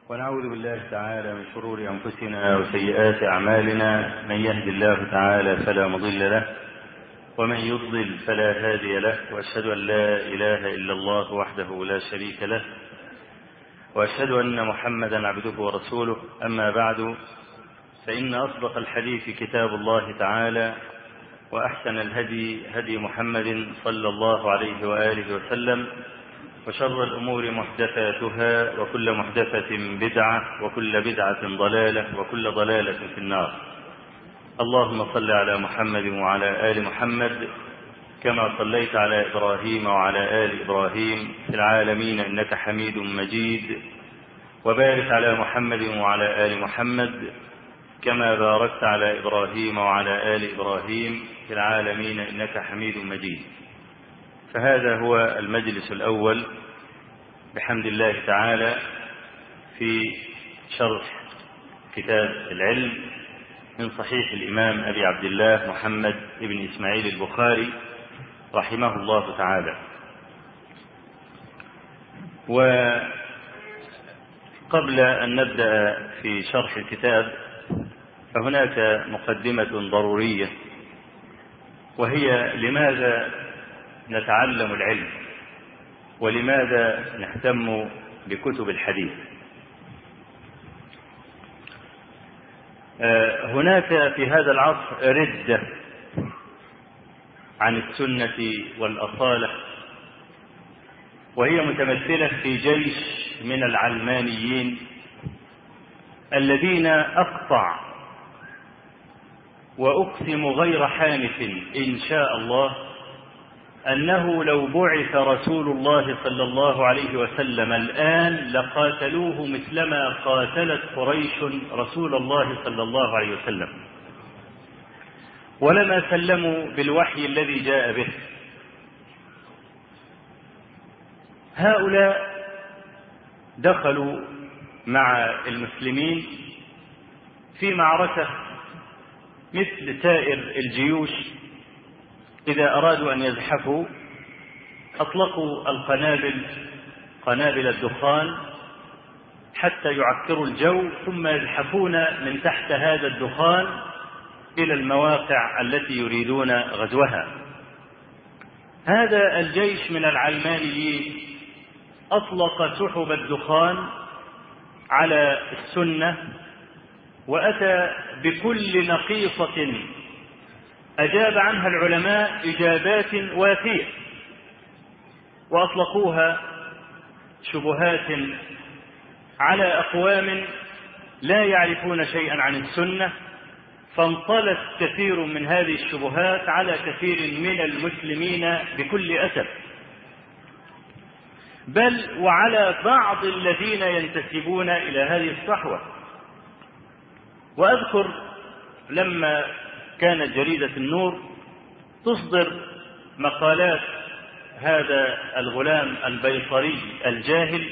ونعوذ بالله تعالى من شرور أنفسنا وسيئات أعمالنا من يهد الله تعالى فلا مضل له ومن يضلل فلا هادي له وأشهد أن لا إله إلا الله وحده لا شريك له وأشهد أن محمدا عبده ورسوله أما بعد فإن أصدق الحديث كتاب الله تعالى وأحسن الهدي هدي محمد صلى الله عليه وآله وسلم وشر الأمور محدثاتها وكل محدثة بدعة وكل بدعة ضلالة وكل ضلالة في النار اللهم صل على محمد وعلى آل محمد كما صليت على إبراهيم وعلى آل إبراهيم في العالمين إنك حميد مجيد وبارك على محمد وعلى آل محمد كما باركت على إبراهيم وعلى آل إبراهيم في العالمين إنك حميد مجيد فهذا هو المجلس الأول بحمد الله تعالى في شرح كتاب العلم من صحيح الإمام أبي عبد الله محمد بن إسماعيل البخاري رحمه الله تعالى وقبل أن نبدأ في شرح الكتاب فهناك مقدمة ضرورية وهي لماذا نتعلم العلم ولماذا نهتم بكتب الحديث هناك في هذا العصر ردة عن السنة والأصالة وهي متمثلة في جيش من العلمانيين الذين أقطع وأقسم غير حانف إن شاء الله أنه لو بعث رسول الله صلى الله عليه وسلم الآن لقاتلوه مثلما قاتلت قريش رسول الله صلى الله عليه وسلم ولما سلموا بالوحي الذي جاء به هؤلاء دخلوا مع المسلمين في معركة مثل سائر الجيوش إذا أرادوا أن يزحفوا أطلقوا القنابل قنابل الدخان حتى يعكروا الجو ثم يزحفون من تحت هذا الدخان إلى المواقع التي يريدون غزوها هذا الجيش من العلمانيين أطلق سحب الدخان على السنة وأتى بكل نقيصة أجاب عنها العلماء إجابات وافية وأطلقوها شبهات على أقوام لا يعرفون شيئا عن السنة فانطلت كثير من هذه الشبهات على كثير من المسلمين بكل أسف بل وعلى بعض الذين ينتسبون إلى هذه الصحوة وأذكر لما كانت جريدة النور تصدر مقالات هذا الغلام البيصري الجاهل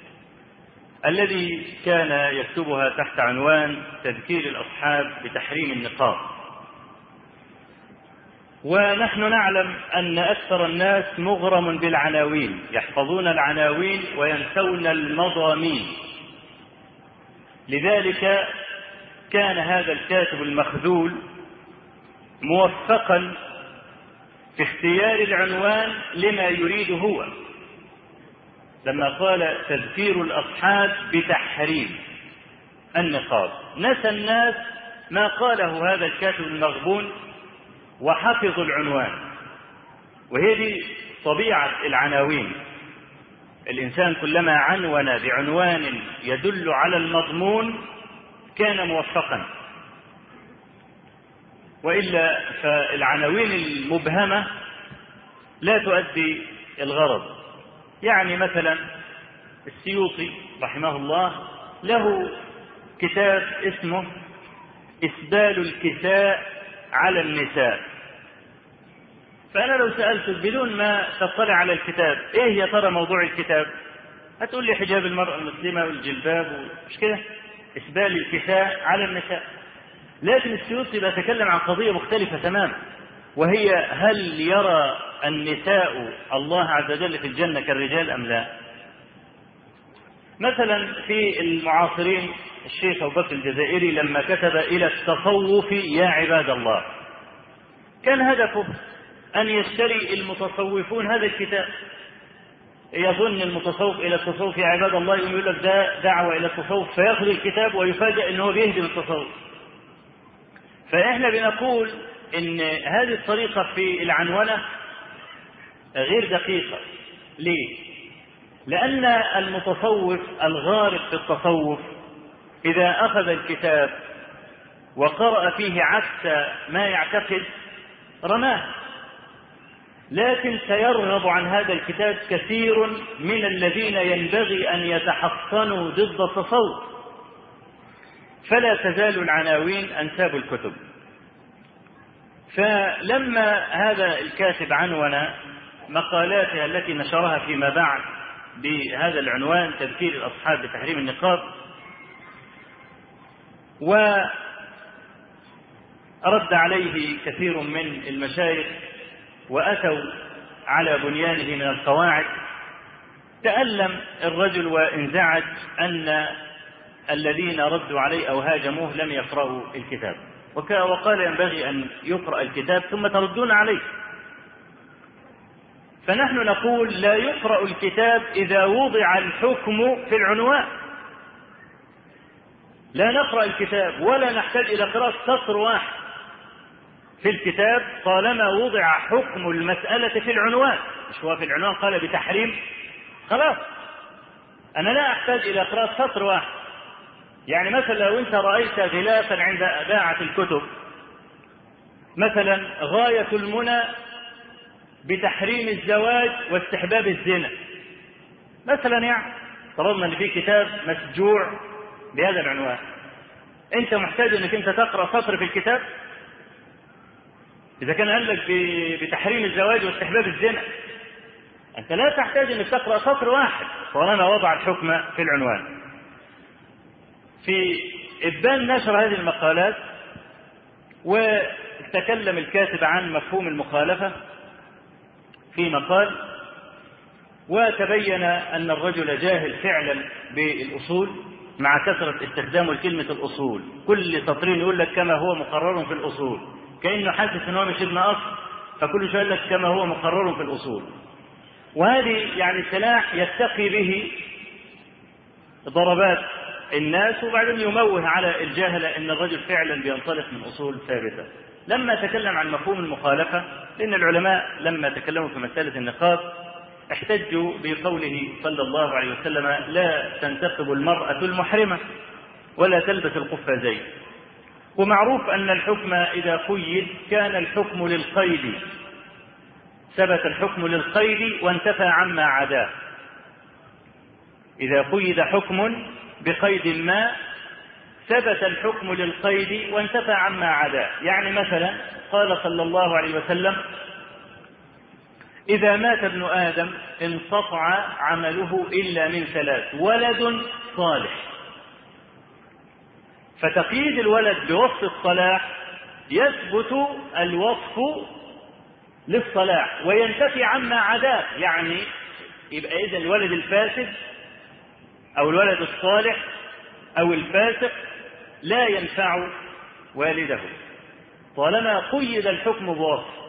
الذي كان يكتبها تحت عنوان تذكير الأصحاب بتحريم النقاب ونحن نعلم أن أكثر الناس مغرم بالعناوين يحفظون العناوين وينسون المضامين لذلك كان هذا الكاتب المخذول موفقا في اختيار العنوان لما يريد هو لما قال تذكير الأصحاب بتحريم النقاب نسى الناس ما قاله هذا الكاتب المغبون وحفظوا العنوان وهي دي طبيعة العناوين الإنسان كلما عنون بعنوان يدل على المضمون كان موفقا والا فالعناوين المبهمه لا تؤدي الغرض يعني مثلا السيوطي رحمه الله له كتاب اسمه اسبال الكساء على النساء فانا لو سالتك بدون ما تطلع على الكتاب ايه يا ترى موضوع الكتاب هتقول لي حجاب المراه المسلمه والجلباب مش كده اسبال الكساء على النساء لكن السيوطي بيتكلم عن قضية مختلفة تماما وهي هل يرى النساء الله عز وجل في الجنة كالرجال أم لا مثلا في المعاصرين الشيخ أبو بكر الجزائري لما كتب إلى التصوف يا عباد الله كان هدفه أن يشتري المتصوفون هذا الكتاب يظن المتصوف إلى التصوف يا عباد الله يقول لك ده دعوة إلى التصوف فياخذ الكتاب ويفاجأ أنه بيهدم التصوف فإحنا بنقول إن هذه الطريقة في العنونة غير دقيقة ليه؟ لأن المتصوف الغارق في التصوف إذا أخذ الكتاب وقرأ فيه عكس ما يعتقد رماه لكن سيرغب عن هذا الكتاب كثير من الذين ينبغي أن يتحصنوا ضد التصوف فلا تزال العناوين أنساب الكتب فلما هذا الكاتب عنون مقالاته التي نشرها فيما بعد بهذا العنوان تذكير الأصحاب بتحريم النقاب ورد عليه كثير من المشايخ وأتوا على بنيانه من القواعد تألم الرجل وانزعج أن الذين ردوا عليه أو هاجموه لم يقرأوا الكتاب وقال ينبغي أن يقرأ الكتاب ثم تردون عليه فنحن نقول لا يقرأ الكتاب إذا وضع الحكم في العنوان لا نقرأ الكتاب ولا نحتاج إلى قراءة سطر واحد في الكتاب طالما وضع حكم المسألة في العنوان مش هو في العنوان قال بتحريم خلاص أنا لا أحتاج إلى قراءة سطر واحد يعني مثلا لو أنت رأيت غلافا عند باعة الكتب مثلا غاية المنى بتحريم الزواج واستحباب الزنا مثلا يعني طلبنا ان في كتاب مسجوع بهذا العنوان انت محتاج انك انت تقرا سطر في الكتاب اذا كان قال لك بتحريم الزواج واستحباب الزنا انت لا تحتاج انك تقرا سطر واحد طالما وضع الحكم في العنوان في ابان نشر هذه المقالات وتكلم الكاتب عن مفهوم المخالفه في مقال وتبين ان الرجل جاهل فعلا بالاصول مع كثره استخدامه لكلمه الاصول كل سطرين يقول لك كما هو مقرر في الاصول كانه حاسس ان هو مش ابن اصل فكل شويه يقول لك كما هو مقرر في الاصول وهذه يعني سلاح يتقي به ضربات الناس وبعدين يموه على الجاهلة ان الرجل فعلا بينطلق من اصول ثابته لما تكلم عن مفهوم المخالفة لأن العلماء لما تكلموا في مسألة النقاب احتجوا بقوله صلى الله عليه وسلم لا تنتقب المرأة المحرمة ولا تلبس القفازين ومعروف أن الحكم إذا قيد كان الحكم للقيد ثبت الحكم للقيد وانتفى عما عداه إذا قيد حكم بقيد ما ثبت الحكم للقيد وانتفى عما عداه يعني مثلا قال صلى الله عليه وسلم إذا مات ابن آدم انقطع عمله إلا من ثلاث ولد صالح فتقييد الولد بوصف الصلاح يثبت الوصف للصلاح وينتفي عما عداه يعني يبقى إذا الولد الفاسد أو الولد الصالح أو الفاسق لا ينفع والده طالما قيد الحكم بوصف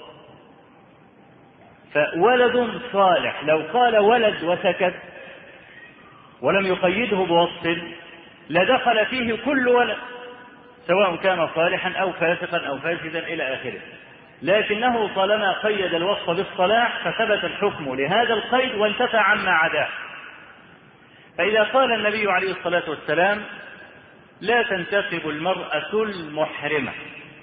فولد صالح لو قال ولد وسكت ولم يقيده بوصف لدخل فيه كل ولد سواء كان صالحا او فاسقا او فاسدا الى اخره لكنه طالما قيد الوصف بالصلاح فثبت الحكم لهذا القيد وانتفى عما عداه فاذا قال النبي عليه الصلاه والسلام لا تنتخب المرأة المحرمة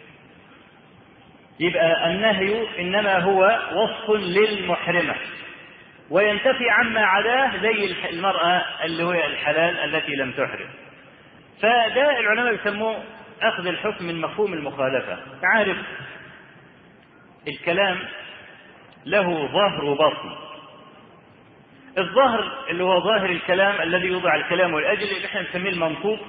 يبقى النهي إنما هو وصف للمحرمة وينتفي عما عداه زي المرأة اللي هي الحلال التي لم تحرم فده العلماء يسموه أخذ الحكم من مفهوم المخالفة عارف الكلام له ظهر وبطن الظهر اللي هو ظاهر الكلام الذي يوضع الكلام والأجل اللي احنا نسميه المنطوق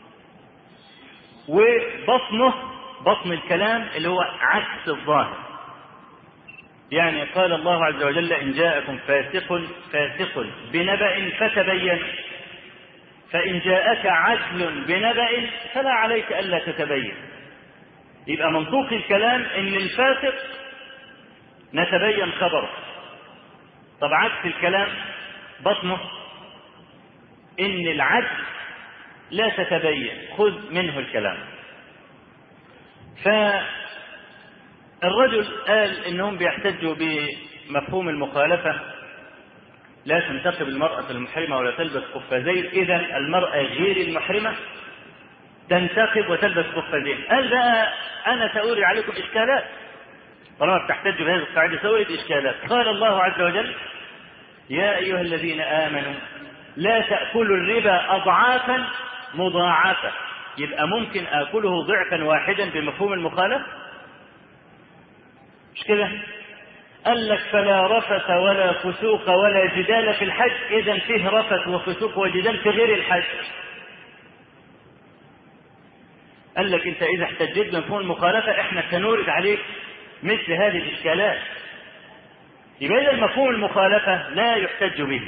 وبطنه بطن الكلام اللي هو عكس الظاهر يعني قال الله عز وجل إن جاءكم فاسق فاسق بنبأ فتبين فإن جاءك عدل بنبأ فلا عليك ألا تتبين يبقى منطوق الكلام إن الفاسق نتبين خبره طب عكس الكلام بطنه إن العدل لا تتبين خذ منه الكلام فالرجل قال إنهم بيحتجوا بمفهوم المخالفة لا تنتقب المرأة المحرمة ولا تلبس قفازين إذا المرأة غير المحرمة تنتقب وتلبس قفازين قال بقى أنا سأوري عليكم إشكالات طالما بتحتج بهذه القاعدة سأورد إشكالات قال الله عز وجل يا أيها الذين آمنوا لا تأكلوا الربا أضعافا مضاعفة يبقى ممكن آكله ضعفا واحدا بمفهوم المخالفة مش كده قال لك فلا رفث ولا فسوق ولا جدال في الحج إذا فيه رفث وفسوق وجدال في غير الحج قال لك أنت إذا احتجيت بمفهوم المخالفة إحنا سنورد عليك مثل هذه الإشكالات يبقى إذا مفهوم المخالفة لا يحتج به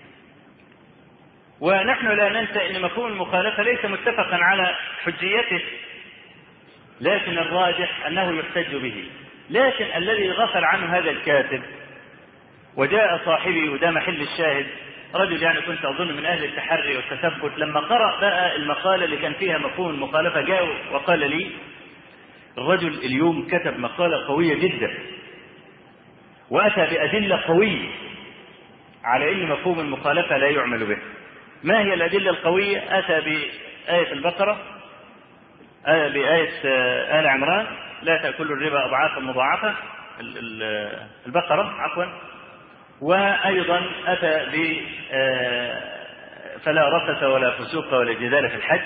ونحن لا ننسى أن مفهوم المخالفة ليس متفقا على حجيته لكن الراجح أنه يحتج به لكن الذي غفل عنه هذا الكاتب وجاء صاحبي وده محل الشاهد رجل يعني كنت أظن من أهل التحري والتثبت لما قرأ بقى المقالة اللي كان فيها مفهوم المخالفة جاء وقال لي الرجل اليوم كتب مقالة قوية جدا وأتى بأدلة قوية على أن مفهوم المخالفة لا يعمل به ما هي الأدلة القوية أتى بآية البقرة آية بآية آل عمران لا تأكلوا الربا أضعافا مضاعفة البقرة عفوا وأيضا أتى ب فلا رفث ولا فسوق ولا جدال في الحج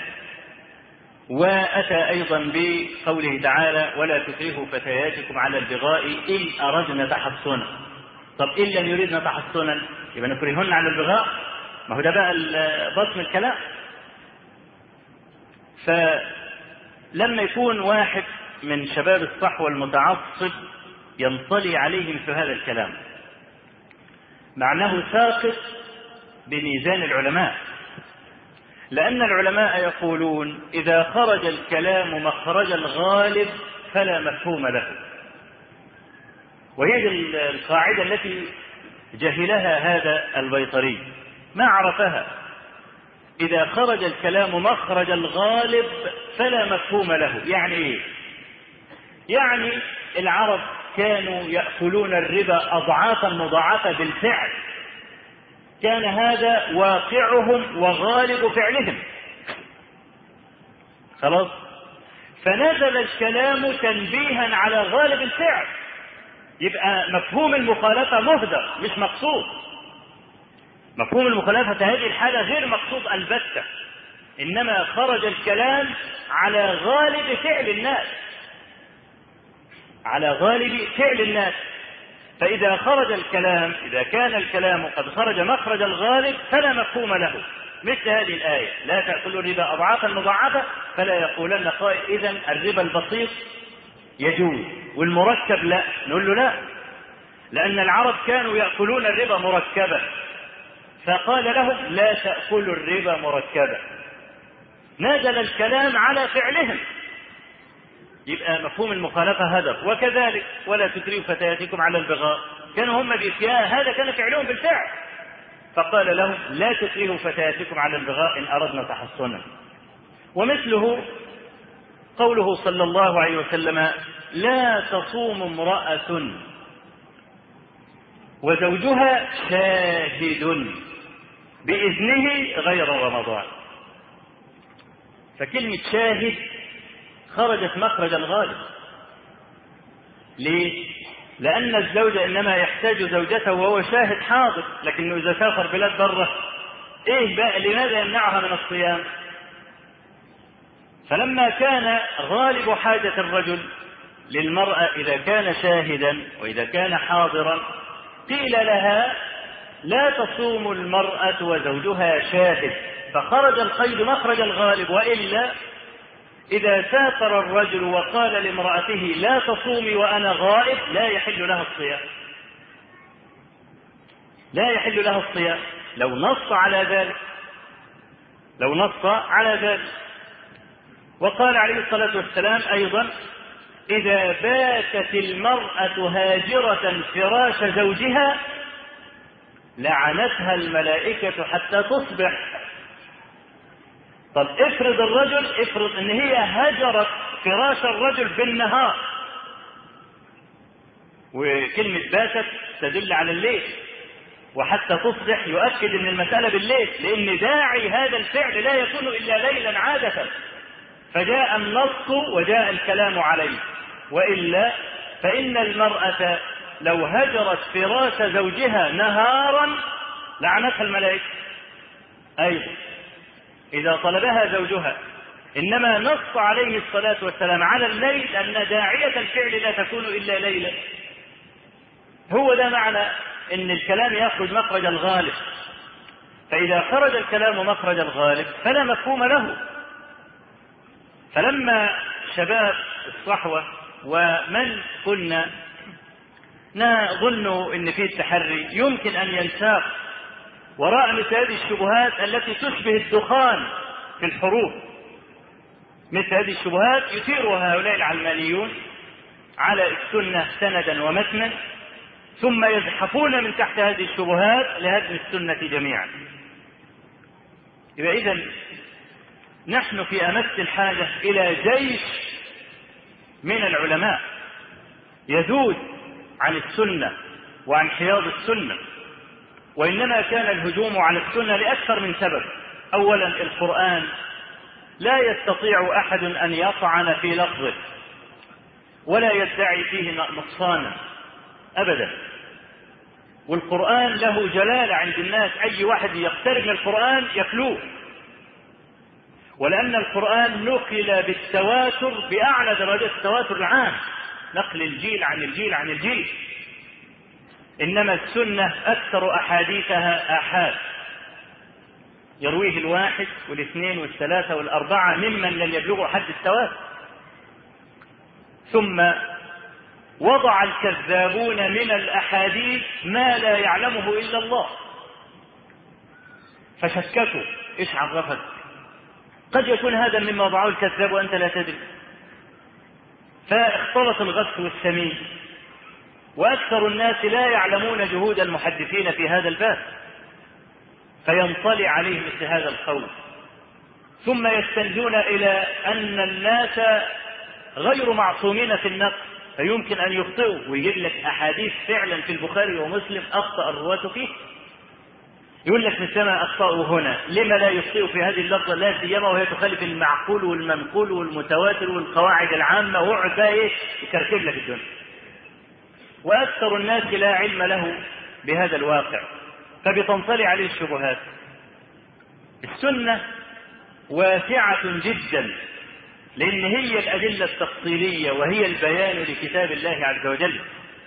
وأتى أيضا بقوله تعالى ولا تكرهوا فتياتكم على البغاء إن أردنا تحصنا طب إن لم يردنا تحصنا يبقى نكرهن على البغاء ما هو ده بقى بطن الكلام فلما يكون واحد من شباب الصحوة المتعصب ينطلي عليه مثل هذا الكلام معناه ساقط بميزان العلماء لأن العلماء يقولون إذا خرج الكلام مخرج الغالب فلا مفهوم له وهي القاعدة التي جهلها هذا البيطري ما عرفها إذا خرج الكلام مخرج الغالب فلا مفهوم له يعني إيه يعني العرب كانوا يأكلون الربا أضعافا مضاعفة بالفعل كان هذا واقعهم وغالب فعلهم خلاص فنزل الكلام تنبيها على غالب الفعل يبقى مفهوم المخالفة مهدر مش مقصود مفهوم المخالفة في هذه الحالة غير مقصود البتة إنما خرج الكلام على غالب فعل الناس على غالب فعل الناس فإذا خرج الكلام إذا كان الكلام قد خرج مخرج الغالب فلا مفهوم له مثل هذه الآية لا تأكلوا الربا أضعافا مضاعفة فلا يقولن قائل إذا الربا البسيط يجوز والمركب لا نقول له لا لأن العرب كانوا يأكلون الربا مركبا فقال لهم لا تأكلوا الربا مركبا نزل الكلام على فعلهم يبقى مفهوم المخالفة هدف وكذلك ولا تكرهوا فتياتكم على البغاء كانوا هم بإتيان هذا كان فعلهم بالفعل فقال لهم لا تكرهوا فتياتكم على البغاء إن أردنا تحصنا ومثله قوله صلى الله عليه وسلم لا تصوم امرأة وزوجها شاهد بإذنه غير رمضان فكلمة شاهد خرجت مخرج الغالب ليه؟ لأن الزوج إنما يحتاج زوجته وهو شاهد حاضر لكنه إذا سافر بلاد بره إيه بقى لماذا يمنعها من الصيام فلما كان غالب حاجة الرجل للمرأة إذا كان شاهدا وإذا كان حاضرا قيل لها لا تصوم المرأة وزوجها شاهد فخرج القيد مخرج الغالب وإلا إذا سافر الرجل وقال لامرأته لا تصومي وأنا غائب لا يحل لها الصيام لا يحل لها الصيام لو نص على ذلك لو نص على ذلك وقال عليه الصلاة والسلام أيضا إذا باتت المرأة هاجرة فراش زوجها لعنتها الملائكة حتى تصبح طب افرض الرجل افرض ان هي هجرت فراش الرجل بالنهار وكلمة باتت تدل على الليل وحتى تصبح يؤكد ان المسألة بالليل لان داعي هذا الفعل لا يكون الا ليلا عادة فجاء النص وجاء الكلام عليه والا فان المرأة لو هجرت فراش زوجها نهارا لعنتها الملائكة ايضا اذا طلبها زوجها انما نص عليه الصلاة والسلام على الليل ان داعية الفعل لا تكون الا ليلا هو ده معنى ان الكلام يخرج مخرج الغالب فاذا خرج الكلام مخرج الغالب فلا مفهوم له فلما شباب الصحوة ومن كنا نظن ان في التحري يمكن ان ينساق وراء مثل هذه الشبهات التي تشبه الدخان في الحروب مثل هذه الشبهات يثيرها هؤلاء العلمانيون على السنة سندا ومتنا ثم يزحفون من تحت هذه الشبهات لهدم السنة جميعا يبقى إذا نحن في أمس الحاجة إلى جيش من العلماء يذود عن السنة وعن حياض السنة وإنما كان الهجوم على السنة لأكثر من سبب أولا القرآن لا يستطيع أحد أن يطعن في لفظه ولا يدعي فيه نقصانا أبدا والقرآن له جلالة عند الناس أي واحد يقترب من القرآن يخلوه ولأن القرآن نقل بالتواتر بأعلى درجات التواتر العام نقل الجيل عن الجيل عن الجيل إنما السنة أكثر أحاديثها آحاد يرويه الواحد والاثنين والثلاثة والأربعة ممن لم يبلغوا حد التواتر ثم وضع الكذابون من الأحاديث ما لا يعلمه إلا الله فشككوا إيش عرفك قد يكون هذا مما وضعه الكذاب وأنت لا تدري فاختلط الغث والسمين وأكثر الناس لا يعلمون جهود المحدثين في هذا الباب فينطلي عليه مثل هذا القول ثم يستندون إلى أن الناس غير معصومين في النقل فيمكن أن يخطئوا ويجيب لك أحاديث فعلا في البخاري ومسلم أخطأ الرواة فيه يقول لك مثلما أخطأوا هنا لما لا يخطئوا في هذه اللفظة لا سيما وهي تخالف المعقول والمنقول والمتواتر والقواعد العامة ويقعد بقى إيه يكركب لك الدنيا وأكثر الناس لا علم له بهذا الواقع فبتنطلي عليه الشبهات السنة واسعة جدا لأن هي الأدلة التفصيلية وهي البيان لكتاب الله عز وجل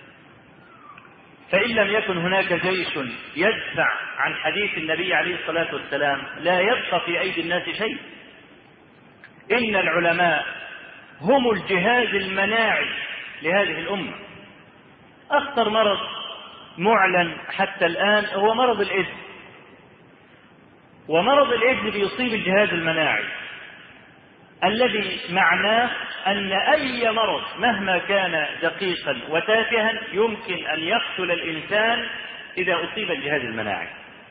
فإن لم يكن هناك جيش يدفع عن حديث النبي عليه الصلاة والسلام لا يبقى في أيدي الناس شيء إن العلماء هم الجهاز المناعي لهذه الأمة أخطر مرض معلن حتى الآن هو مرض الإيدز ومرض الإيدز بيصيب الجهاز المناعي الذي معناه أن أي مرض مهما كان دقيقا وتافها يمكن أن يقتل الإنسان إذا أصيب الجهاز المناعي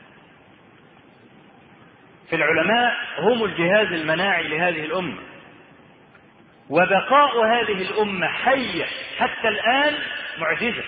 في العلماء هم الجهاز المناعي لهذه الأمة وبقاء هذه الأمة حية حتى الآن معجزة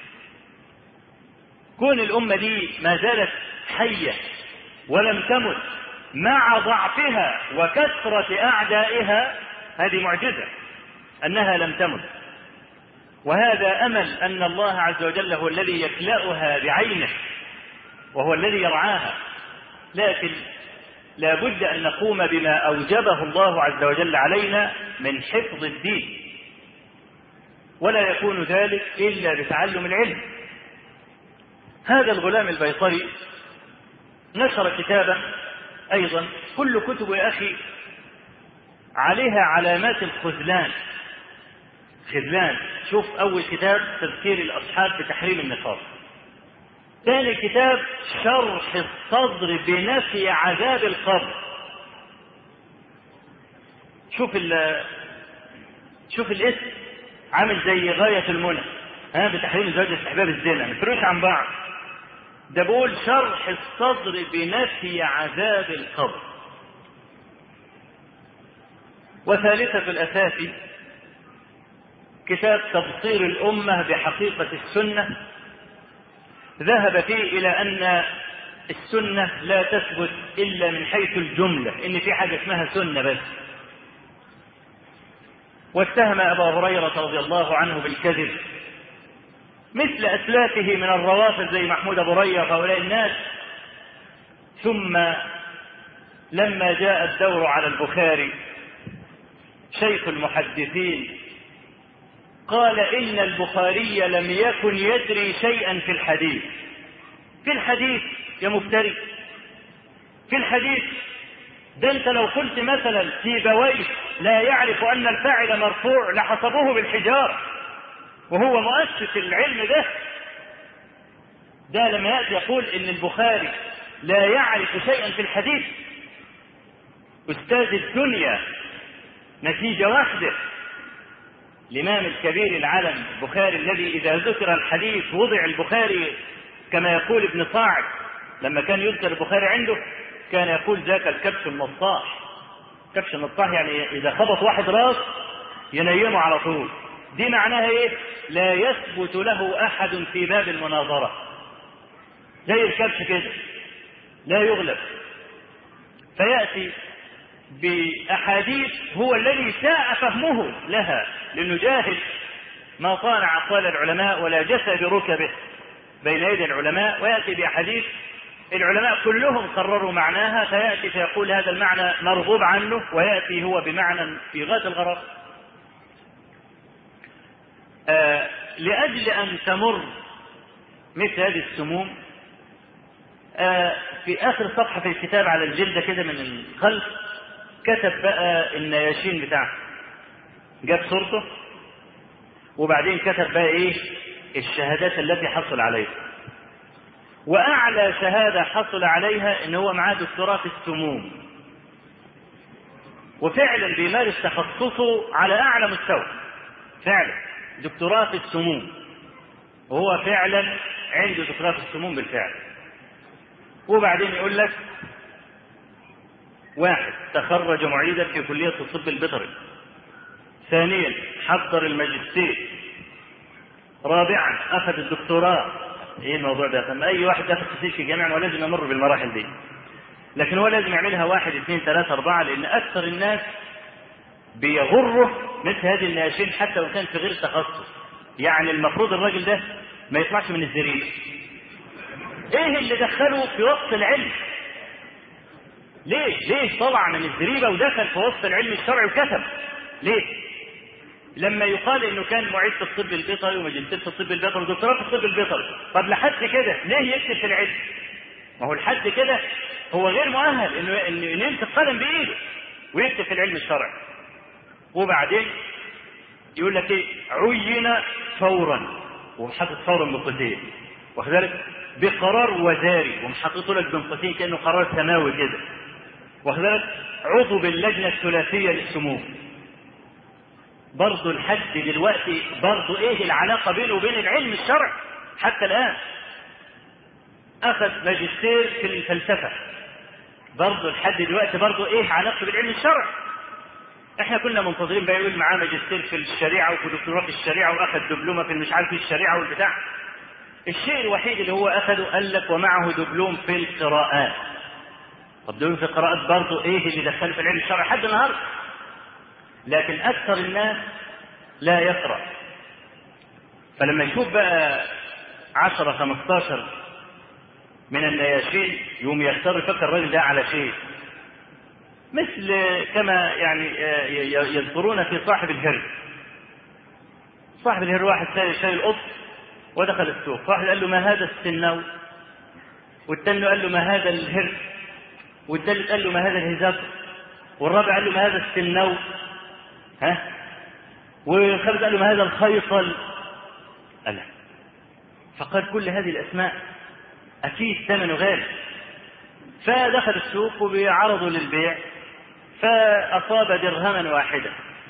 كون الأمة دي ما زالت حية ولم تمت مع ضعفها وكثرة أعدائها هذه معجزة أنها لم تمت وهذا أمل أن الله عز وجل هو الذي يكلأها بعينه وهو الذي يرعاها لكن لا بد أن نقوم بما أوجبه الله عز وجل علينا من حفظ الدين ولا يكون ذلك إلا بتعلم العلم هذا الغلام البيطري نشر كتابا أيضا كل كتب يا أخي عليها علامات الخذلان خذلان شوف أول كتاب تذكير الأصحاب بتحريم النقاب ثاني كتاب شرح الصدر بنفي عذاب القبر شوف ال شوف الاسم عامل زي غاية المنى ها بتحريم الزواج استحباب الزنا ما يفرقوش عن بعض ده بقول شرح الصدر بنفي عذاب القبر وثالثة الأساس كتاب تبصير الأمة بحقيقة السنة ذهب فيه إلى أن السنة لا تثبت إلا من حيث الجملة إن في حاجة اسمها سنة بس واتهم أبا هريرة رضي الله عنه بالكذب مثل أسلافه من الروافض زي محمود أبو ريا وهؤلاء الناس ثم لما جاء الدور على البخاري شيخ المحدثين قال إن البخاري لم يكن يدري شيئا في الحديث في الحديث يا مفتري في الحديث ده انت لو قلت مثلا في بويس لا يعرف ان الفاعل مرفوع لحسبوه بالحجار وهو مؤسس العلم ده ده لما ياتي يقول ان البخاري لا يعرف شيئا في الحديث استاذ الدنيا نتيجه واحده الامام الكبير العلم البخاري الذي اذا ذكر الحديث وضع البخاري كما يقول ابن صاعد لما كان يذكر البخاري عنده كان يقول ذاك الكبش النصاح كبش النصاح يعني اذا خبط واحد راس ينيمه على طول دي معناها ايه لا يثبت له احد في باب المناظره زي الكبش كده لا يغلب فياتي باحاديث هو الذي ساء فهمه لها لانه جاهل ما صانع اقوال العلماء ولا جثى بركبه بين يدي العلماء وياتي باحاديث العلماء كلهم قرروا معناها فياتي فيقول هذا المعنى مرغوب عنه وياتي هو بمعنى في غايه الغرض. آه لاجل ان تمر مثل هذه السموم آه في اخر صفحه في الكتاب على الجلده كده من الخلف كتب بقى النياشين بتاعته. جاب صورته وبعدين كتب بقى ايه الشهادات التي حصل عليها. واعلى شهاده حصل عليها ان هو معاه دكتوراه في السموم وفعلا بيمارس تخصصه على اعلى مستوى فعلا دكتوراه في السموم وهو فعلا عنده دكتوراه في السموم بالفعل وبعدين يقول لك واحد تخرج معيدا في كلية الطب البيطري ثانيا حضر الماجستير رابعا أخذ الدكتوراه ايه الموضوع ده؟ طب اي واحد داخل تسجيل في الجامعه هو لازم يمر بالمراحل دي. لكن هو لازم يعملها واحد اثنين ثلاثة أربعة لأن أكثر الناس بيغره مثل هذه الناشين حتى لو كان في غير التخصص. يعني المفروض الراجل ده ما يطلعش من الزريبة. إيه اللي دخله في وسط العلم؟ ليه؟ ليه طلع من الزريبة ودخل في وسط العلم الشرعي وكتب؟ ليه؟ لما يقال انه كان معيد في الطب البيطري وماجستير في الطب البيطري ودكتوراه في الطب البيطري، طب لحد كده ليه يكتب في العلم؟ ما هو لحد كده هو غير مؤهل انه انه يمسك قلم بايده ويكتب في العلم الشرعي. وبعدين يقول لك ايه؟ عين فورا وحاطط فورا بقوسين واخد بالك؟ بقرار وزاري ومحطط لك بين قوسين كانه قرار سماوي كده. واخد بالك؟ عضو باللجنه الثلاثيه للسموم. برضه لحد دلوقتي برضه ايه العلاقه بينه وبين العلم الشرعي حتى الان اخذ ماجستير في الفلسفه برضه لحد دلوقتي برضه ايه علاقته بالعلم الشرعي احنا كنا منتظرين بقى يقول معاه ماجستير في الشريعه وفي دكتوراه في الشريعه واخذ دبلومه في مش عارف الشريعه والبتاع الشيء الوحيد اللي هو اخذه قال لك ومعه دبلوم في القراءات طب دبلوم في القراءات برضه ايه اللي دخله في العلم الشرعي لحد النهارده لكن أكثر الناس لا يقرأ فلما يشوف بقى عشرة خمستاشر من النياشين يوم يختار يفكر الراجل ده على شيء مثل كما يعني يذكرون في صاحب الهر صاحب الهر واحد شاي القط ودخل السوق واحد قال له ما هذا السنو والتاني قال له ما هذا الهر والثالث قال له ما هذا الهزاب والرابع قال له ما هذا السنو ها والخامس قال له ما هذا الخيصل قال فقال كل هذه الاسماء اكيد ثمنه غالي فدخل السوق وبيعرضوا للبيع فأصاب درهما واحدا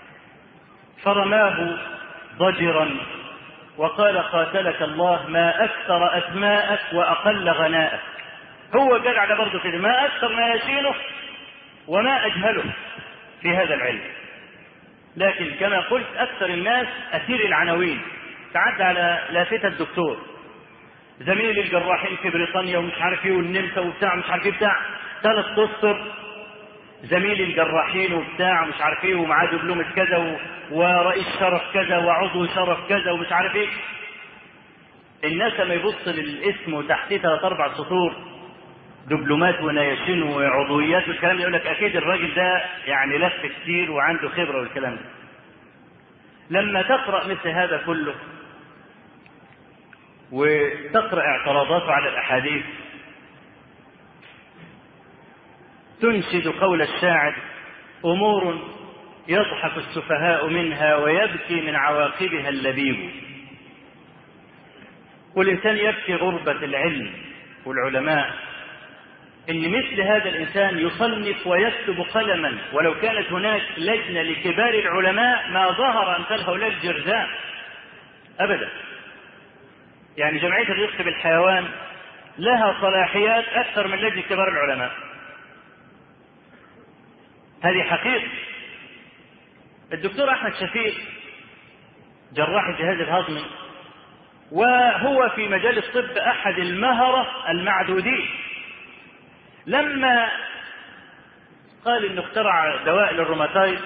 فرماه ضجرا وقال قاتلك الله ما أكثر أسماءك وأقل غناءك هو قال على برضه كده ما أكثر ما يشينه وما أجهله في هذا العلم لكن كما قلت أكثر الناس أسير العناوين تعدى على لافتة الدكتور زميل الجراحين في بريطانيا ومش عارف ايه والنمسا وبتاع مش عارف ايه بتاع ثلاث اسطر زميل الجراحين وبتاع مش عارف ايه ومعاه دبلومة كذا و... ورئيس شرف كذا وعضو شرف كذا ومش عارف ايه الناس لما يبص للاسم وتحتيه ثلاث اربع سطور دبلومات ونياشين وعضويات والكلام ده يقول لك اكيد الراجل ده يعني لف كتير وعنده خبره والكلام ده لما تقرا مثل هذا كله وتقرا اعتراضاته على الاحاديث تنشد قول الشاعر امور يضحك السفهاء منها ويبكي من عواقبها اللبيب والانسان يبكي غربه العلم والعلماء ان مثل هذا الانسان يصنف ويكتب قلما ولو كانت هناك لجنه لكبار العلماء ما ظهر امثال هؤلاء الجرذاء ابدا يعني جمعيه الرفق بالحيوان لها صلاحيات اكثر من لجنه كبار العلماء هذه حقيقه الدكتور احمد شفيق جراح الجهاز الهضمي وهو في مجال الطب احد المهره المعدودين لما قال انه اخترع دواء للروماتايد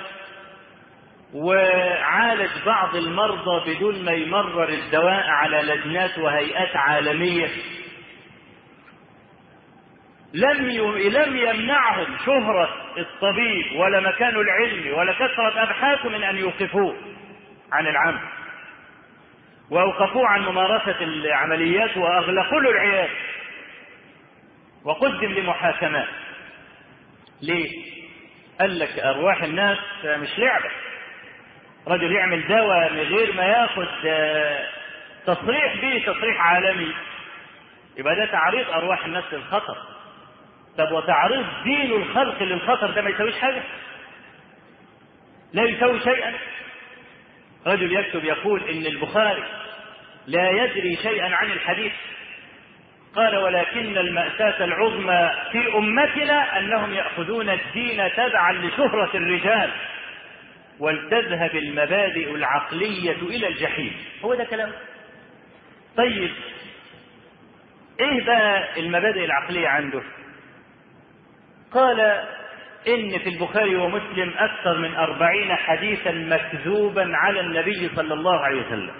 وعالج بعض المرضى بدون ما يمرر الدواء على لجنات وهيئات عالميه لم لم يمنعهم شهرة الطبيب ولا مكانه العلمي ولا كثرة أبحاثه من أن يوقفوه عن العمل وأوقفوه عن ممارسة العمليات وأغلقوا له العيادة وقدم لمحاكمات ليه قال لك ارواح الناس مش لعبه رجل يعمل دواء من غير ما ياخد تصريح به تصريح عالمي يبقى ده تعريض ارواح الناس للخطر طب وتعريض دين الخلق للخطر ده ما يسويش حاجه لا يسوي شيئا رجل يكتب يقول ان البخاري لا يدري شيئا عن الحديث قال ولكن المأساة العظمى في أمتنا أنهم يأخذون الدين تبعا لشهرة الرجال ولتذهب المبادئ العقلية إلى الجحيم هو ده كلام طيب إيه بقى المبادئ العقلية عنده قال إن في البخاري ومسلم أكثر من أربعين حديثا مكذوبا على النبي صلى الله عليه وسلم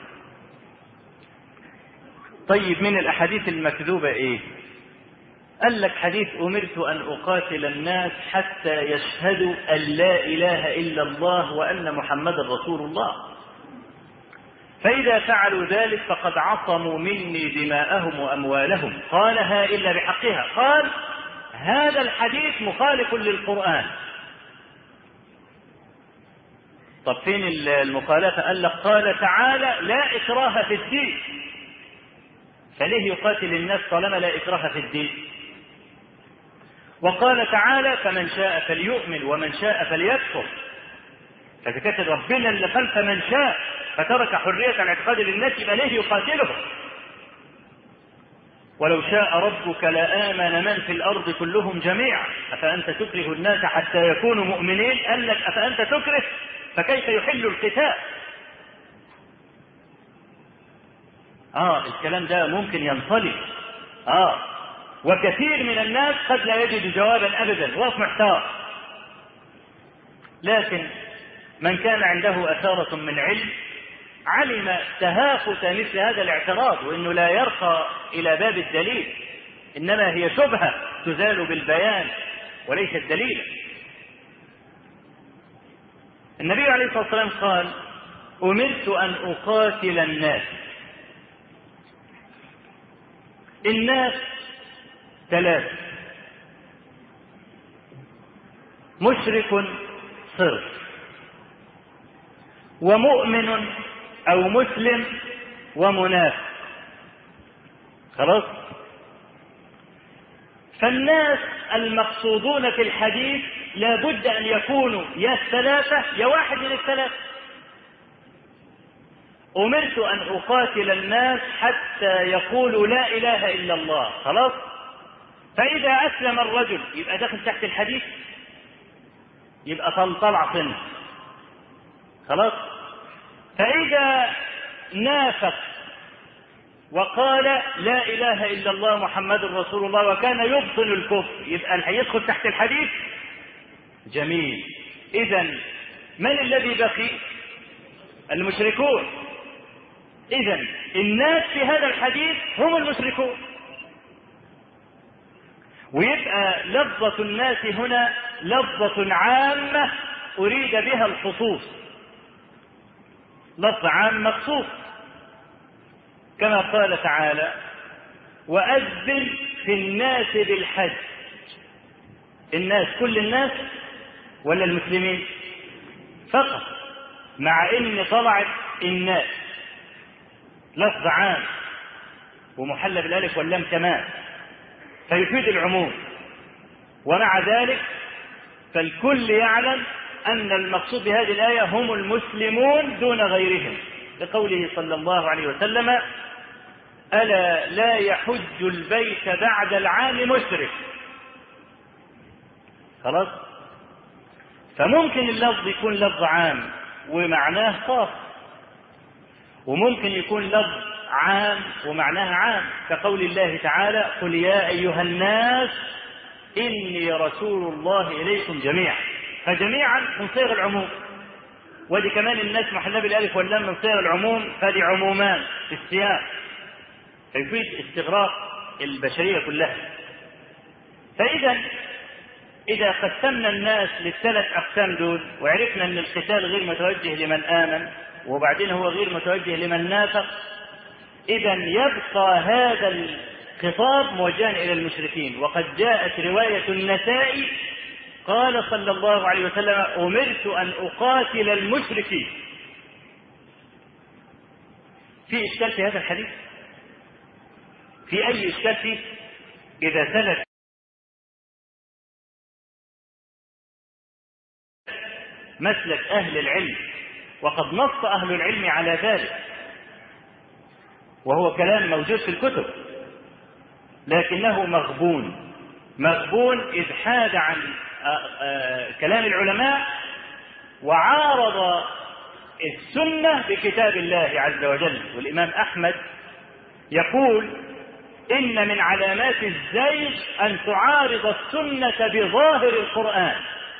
طيب من الأحاديث المكذوبة إيه؟ قال لك حديث أمرت أن أقاتل الناس حتى يشهدوا أن لا إله إلا الله وأن محمدا رسول الله فإذا فعلوا ذلك فقد عصموا مني دماءهم وأموالهم قالها إلا بحقها قال هذا الحديث مخالف للقرآن طب فين المخالفة قال لك قال تعالى لا إكراه في الدين فليه يقاتل الناس طالما لا إكراه في الدين وقال تعالى فمن شاء فليؤمن ومن شاء فليكفر فإذا كانت ربنا اللي خلف من شاء فترك حرية الاعتقاد للناس يبقى ليه يقاتلهم ولو شاء ربك لآمن من في الأرض كلهم جميعا أفأنت تكره الناس حتى يكونوا مؤمنين قال لك أفأنت تكره فكيف يحل القتال اه الكلام ده ممكن ينطلق اه وكثير من الناس قد لا يجد جوابا ابدا وهو محتار لكن من كان عنده اثاره من علم علم تهافت مثل هذا الاعتراض وانه لا يرقى الى باب الدليل انما هي شبهه تزال بالبيان وليست دليلا النبي عليه الصلاه والسلام قال امرت ان اقاتل الناس الناس ثلاث مشرك صرف ومؤمن او مسلم ومنافق خلاص فالناس المقصودون في الحديث لابد أن يكونوا يا الثلاثة يا واحد من الثلاثة أمرت أن أقاتل الناس حتى يقولوا لا إله إلا الله خلاص فإذا أسلم الرجل يبقى داخل تحت الحديث يبقى طلع صنف خلاص فإذا نافق وقال لا إله إلا الله محمد رسول الله وكان يبطن الكفر يبقى هيدخل تحت الحديث جميل إذا من الذي بقي المشركون إذا الناس في هذا الحديث هم المشركون ويبقى لفظة الناس هنا لفظة عامة أريد بها الخصوص لفظ عام مخصوص كما قال تعالى وأذن في الناس بالحج الناس كل الناس ولا المسلمين فقط مع ان طلعت الناس لفظ عام ومحلى بالالف واللام كمان فيفيد العموم ومع ذلك فالكل يعلم ان المقصود بهذه الايه هم المسلمون دون غيرهم لقوله صلى الله عليه وسلم الا لا يحج البيت بعد العام مشرك خلاص فممكن اللفظ يكون لفظ عام ومعناه خاص وممكن يكون لفظ عام ومعناه عام كقول الله تعالى قل يا أيها الناس إني رسول الله إليكم جميعا فجميعا من صيغ العموم ودي كمان الناس محلها بالالف واللام من صيغ العموم فدي عمومان في السياق فيفيد استغراق البشريه كلها فاذا إذا قسمنا الناس للثلاث أقسام دول وعرفنا أن القتال غير متوجه لمن آمن وبعدين هو غير متوجه لمن نافق إذا يبقى هذا الخطاب موجها إلى المشركين وقد جاءت رواية النسائي قال صلى الله عليه وسلم أمرت أن أقاتل المشركين في إشكال في هذا الحديث في أي إشكال فيه إذا ثبت مسلك أهل العلم وقد نص أهل العلم على ذلك وهو كلام موجود في الكتب لكنه مغبون مغبون إذ حاد عن كلام العلماء وعارض السنة بكتاب الله عز وجل والإمام أحمد يقول إن من علامات الزيغ أن تعارض السنة بظاهر القرآن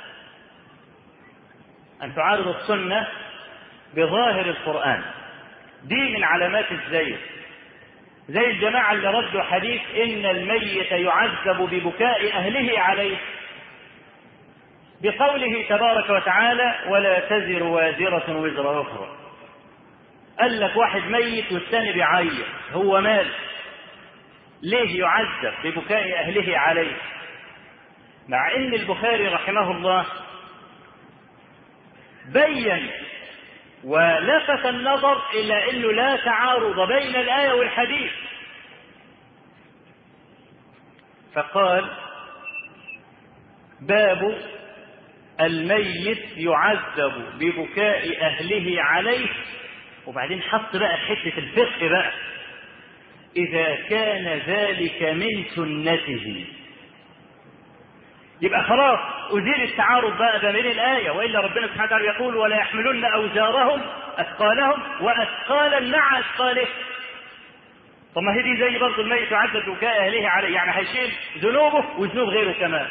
أن تعارض السنة بظاهر القرآن دي من علامات الزيغ زي الجماعة اللي ردوا حديث إن الميت يعذب ببكاء أهله عليه بقوله تبارك وتعالى ولا تزر وازرة وزر أخرى قال لك واحد ميت والثاني بيعيط هو مال ليه يعذب ببكاء أهله عليه مع إن البخاري رحمه الله بين ولفت النظر إلى أنه لا تعارض بين الآية والحديث فقال باب الميت يعذب ببكاء أهله عليه وبعدين حط بقى حتة الفقه بقى إذا كان ذلك من سنته يبقى خلاص أزيل التعارض بقى ما بين الآية وإلا ربنا سبحانه وتعالى يقول ولا يحملن أوزارهم أثقالهم وأثقالا مع أثقاله طب ما هي دي زي برضه الميت يعذب بكاء أهله عليه يعني هيشيل ذنوبه وذنوب غيره كمان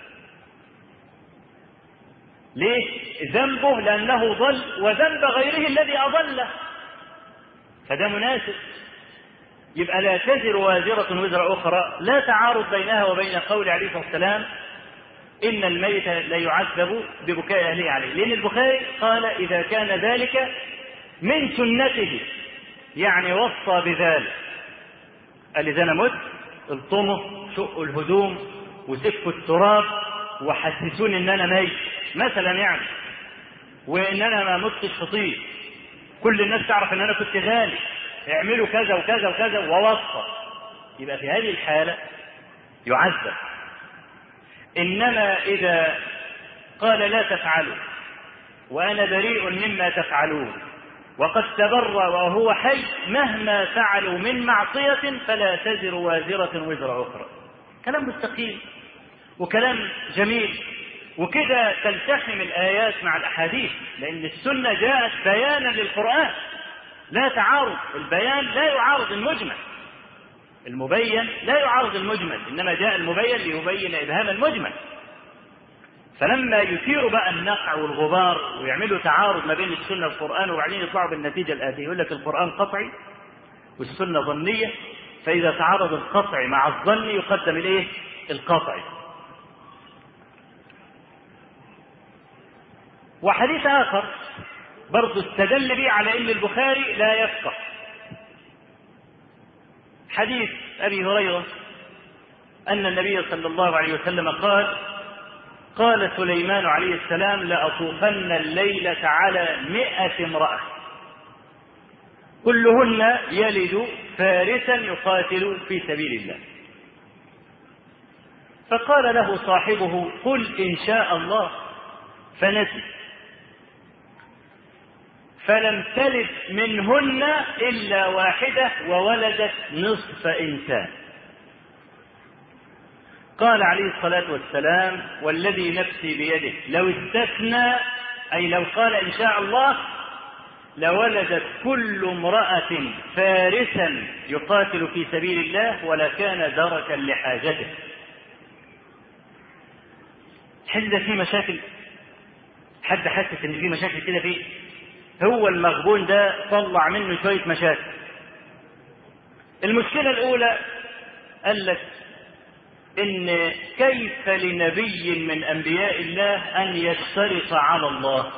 ليه؟ ذنبه لأنه ضل وذنب غيره الذي أضله فده مناسب يبقى لا تزر وازرة وزر أخرى لا تعارض بينها وبين قول عليه الصلاة والسلام إن الميت لا يعذب ببكاء أهله عليه لأن البخاري قال إذا كان ذلك من سنته يعني وصى بذلك قال إذا أنا مت الطمه شقوا الهدوم وسفكوا التراب وحسسوني إن أنا ميت مثلا يعني وإن أنا ما متش خطير كل الناس تعرف إن أنا كنت غالي اعملوا كذا وكذا وكذا ووصى يبقى في هذه الحالة يعذب إنما إذا قال لا تفعلوا وأنا بريء مما تفعلون وقد تبرأ وهو حي مهما فعلوا من معصية فلا تزر وازرة وزر أخرى كلام مستقيم وكلام جميل وكده تلتحم الآيات مع الأحاديث لأن السنة جاءت بيانا للقرآن لا تعارض البيان لا يعارض المجمل المبين لا يعارض المجمل إنما جاء المبين ليبين إبهام المجمل فلما يثيروا بقى النقع والغبار ويعملوا تعارض ما بين السنة والقرآن وبعدين يطلعوا بالنتيجة الآتية يقول لك القرآن قطعي والسنة ظنية فإذا تعارض القطع مع الظن يقدم الإيه؟ القطعي وحديث آخر برضه استدل به على أن البخاري لا يفقه حديث أبي هريرة أن النبي صلى الله عليه وسلم قال قال سليمان عليه السلام لأطوفن الليلة على مئة امرأة كلهن يلد فارسا يقاتل في سبيل الله فقال له صاحبه قل إن شاء الله فنسي فلم تلد منهن إلا واحدة وولدت نصف إنسان قال عليه الصلاة والسلام والذي نفسي بيده لو استثنى أي لو قال إن شاء الله لولدت كل امرأة فارسا يقاتل في سبيل الله ولكان دركا لحاجته حد في مشاكل حد حاسس ان في مشاكل كده فيه هو المغبون ده طلع منه شوية مشاكل المشكلة الأولى قال لك إن كيف لنبي من أنبياء الله أن يشترط على الله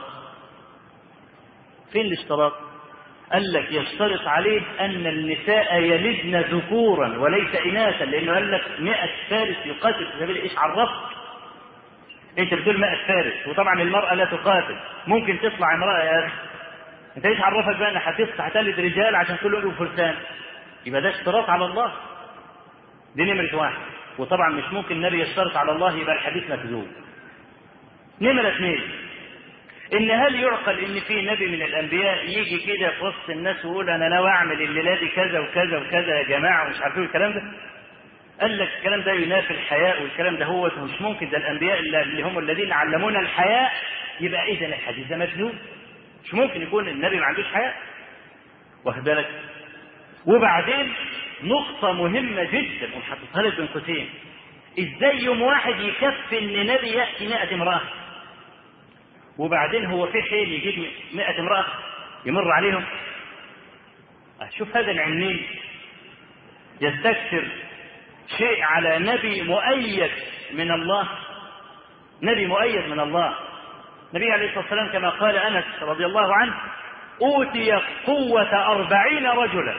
فين الاشتراط قال لك يشترط عليه أن النساء يلدن ذكورا وليس إناثا لأنه قال لك 100 فارس يقاتل في سبيل إيش عرفت أنت بتقول 100 فارس وطبعا المرأة لا تقاتل ممكن تطلع امرأة يا أخي أنت إيش عرفك بقى أن هتصحى هتلد رجال عشان كل يقولوا فرسان يبقى ده اشتراط على الله دي نمرة واحد وطبعا مش ممكن النبي يشترط على الله يبقى الحديث مكذوب نمرة اثنين ان هل يعقل ان في نبي من الانبياء يجي كده في وسط الناس ويقول انا ناوي اعمل الليله دي كذا وكذا وكذا يا جماعه ومش عارفين الكلام ده قال لك الكلام ده ينافي الحياء والكلام ده هو مش ممكن ده الانبياء اللي هم الذين علمونا الحياء يبقى اذا الحديث ده مكذوب مش ممكن يكون النبي ما عندوش حياء واخد بالك وبعدين نقطة مهمة جدا وحطيتها لك بين قوسين ازاي يوم واحد يكفي ان نبي يأتي 100 امرأة وبعدين هو في حين يجيب 100 امرأة يمر عليهم شوف هذا العنين يستكثر شيء على نبي مؤيد من الله نبي مؤيد من الله النبي عليه الصلاة والسلام كما قال أنس رضي الله عنه أوتي قوة أربعين رجلا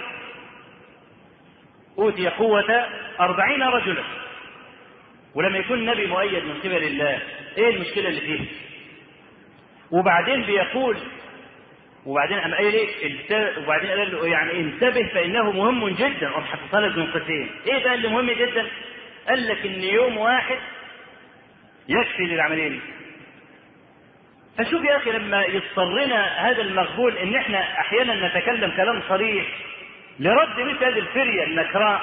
أوتي قوة أربعين رجلا ولما يكون نبي مؤيد من قبل الله إيه المشكلة اللي فيه وبعدين بيقول وبعدين قام قايل ايه وبعدين قال له يعني انتبه فانه مهم جدا قام حطيتها لك من قوسين ايه بقى اللي مهم جدا قال لك ان يوم واحد يكفي للعمليه دي فشوف يا اخي لما يضطرنا هذا المغبول ان احنا احيانا نتكلم كلام صريح لرد مثل هذه الفريه النكراء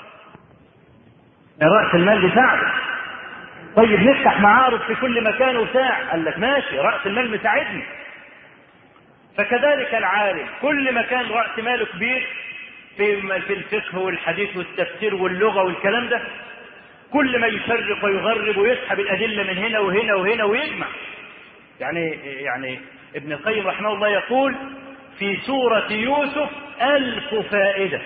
راس المال بتاعنا طيب نفتح معارض في كل مكان وساع قال لك ماشي راس المال مساعدني فكذلك العالم كل ما كان راس ماله كبير في في الفقه والحديث والتفسير واللغه والكلام ده كل ما يشرق ويغرب ويسحب الادله من هنا وهنا وهنا ويجمع يعني يعني ابن القيم رحمه الله يقول في سورة يوسف ألف فائدة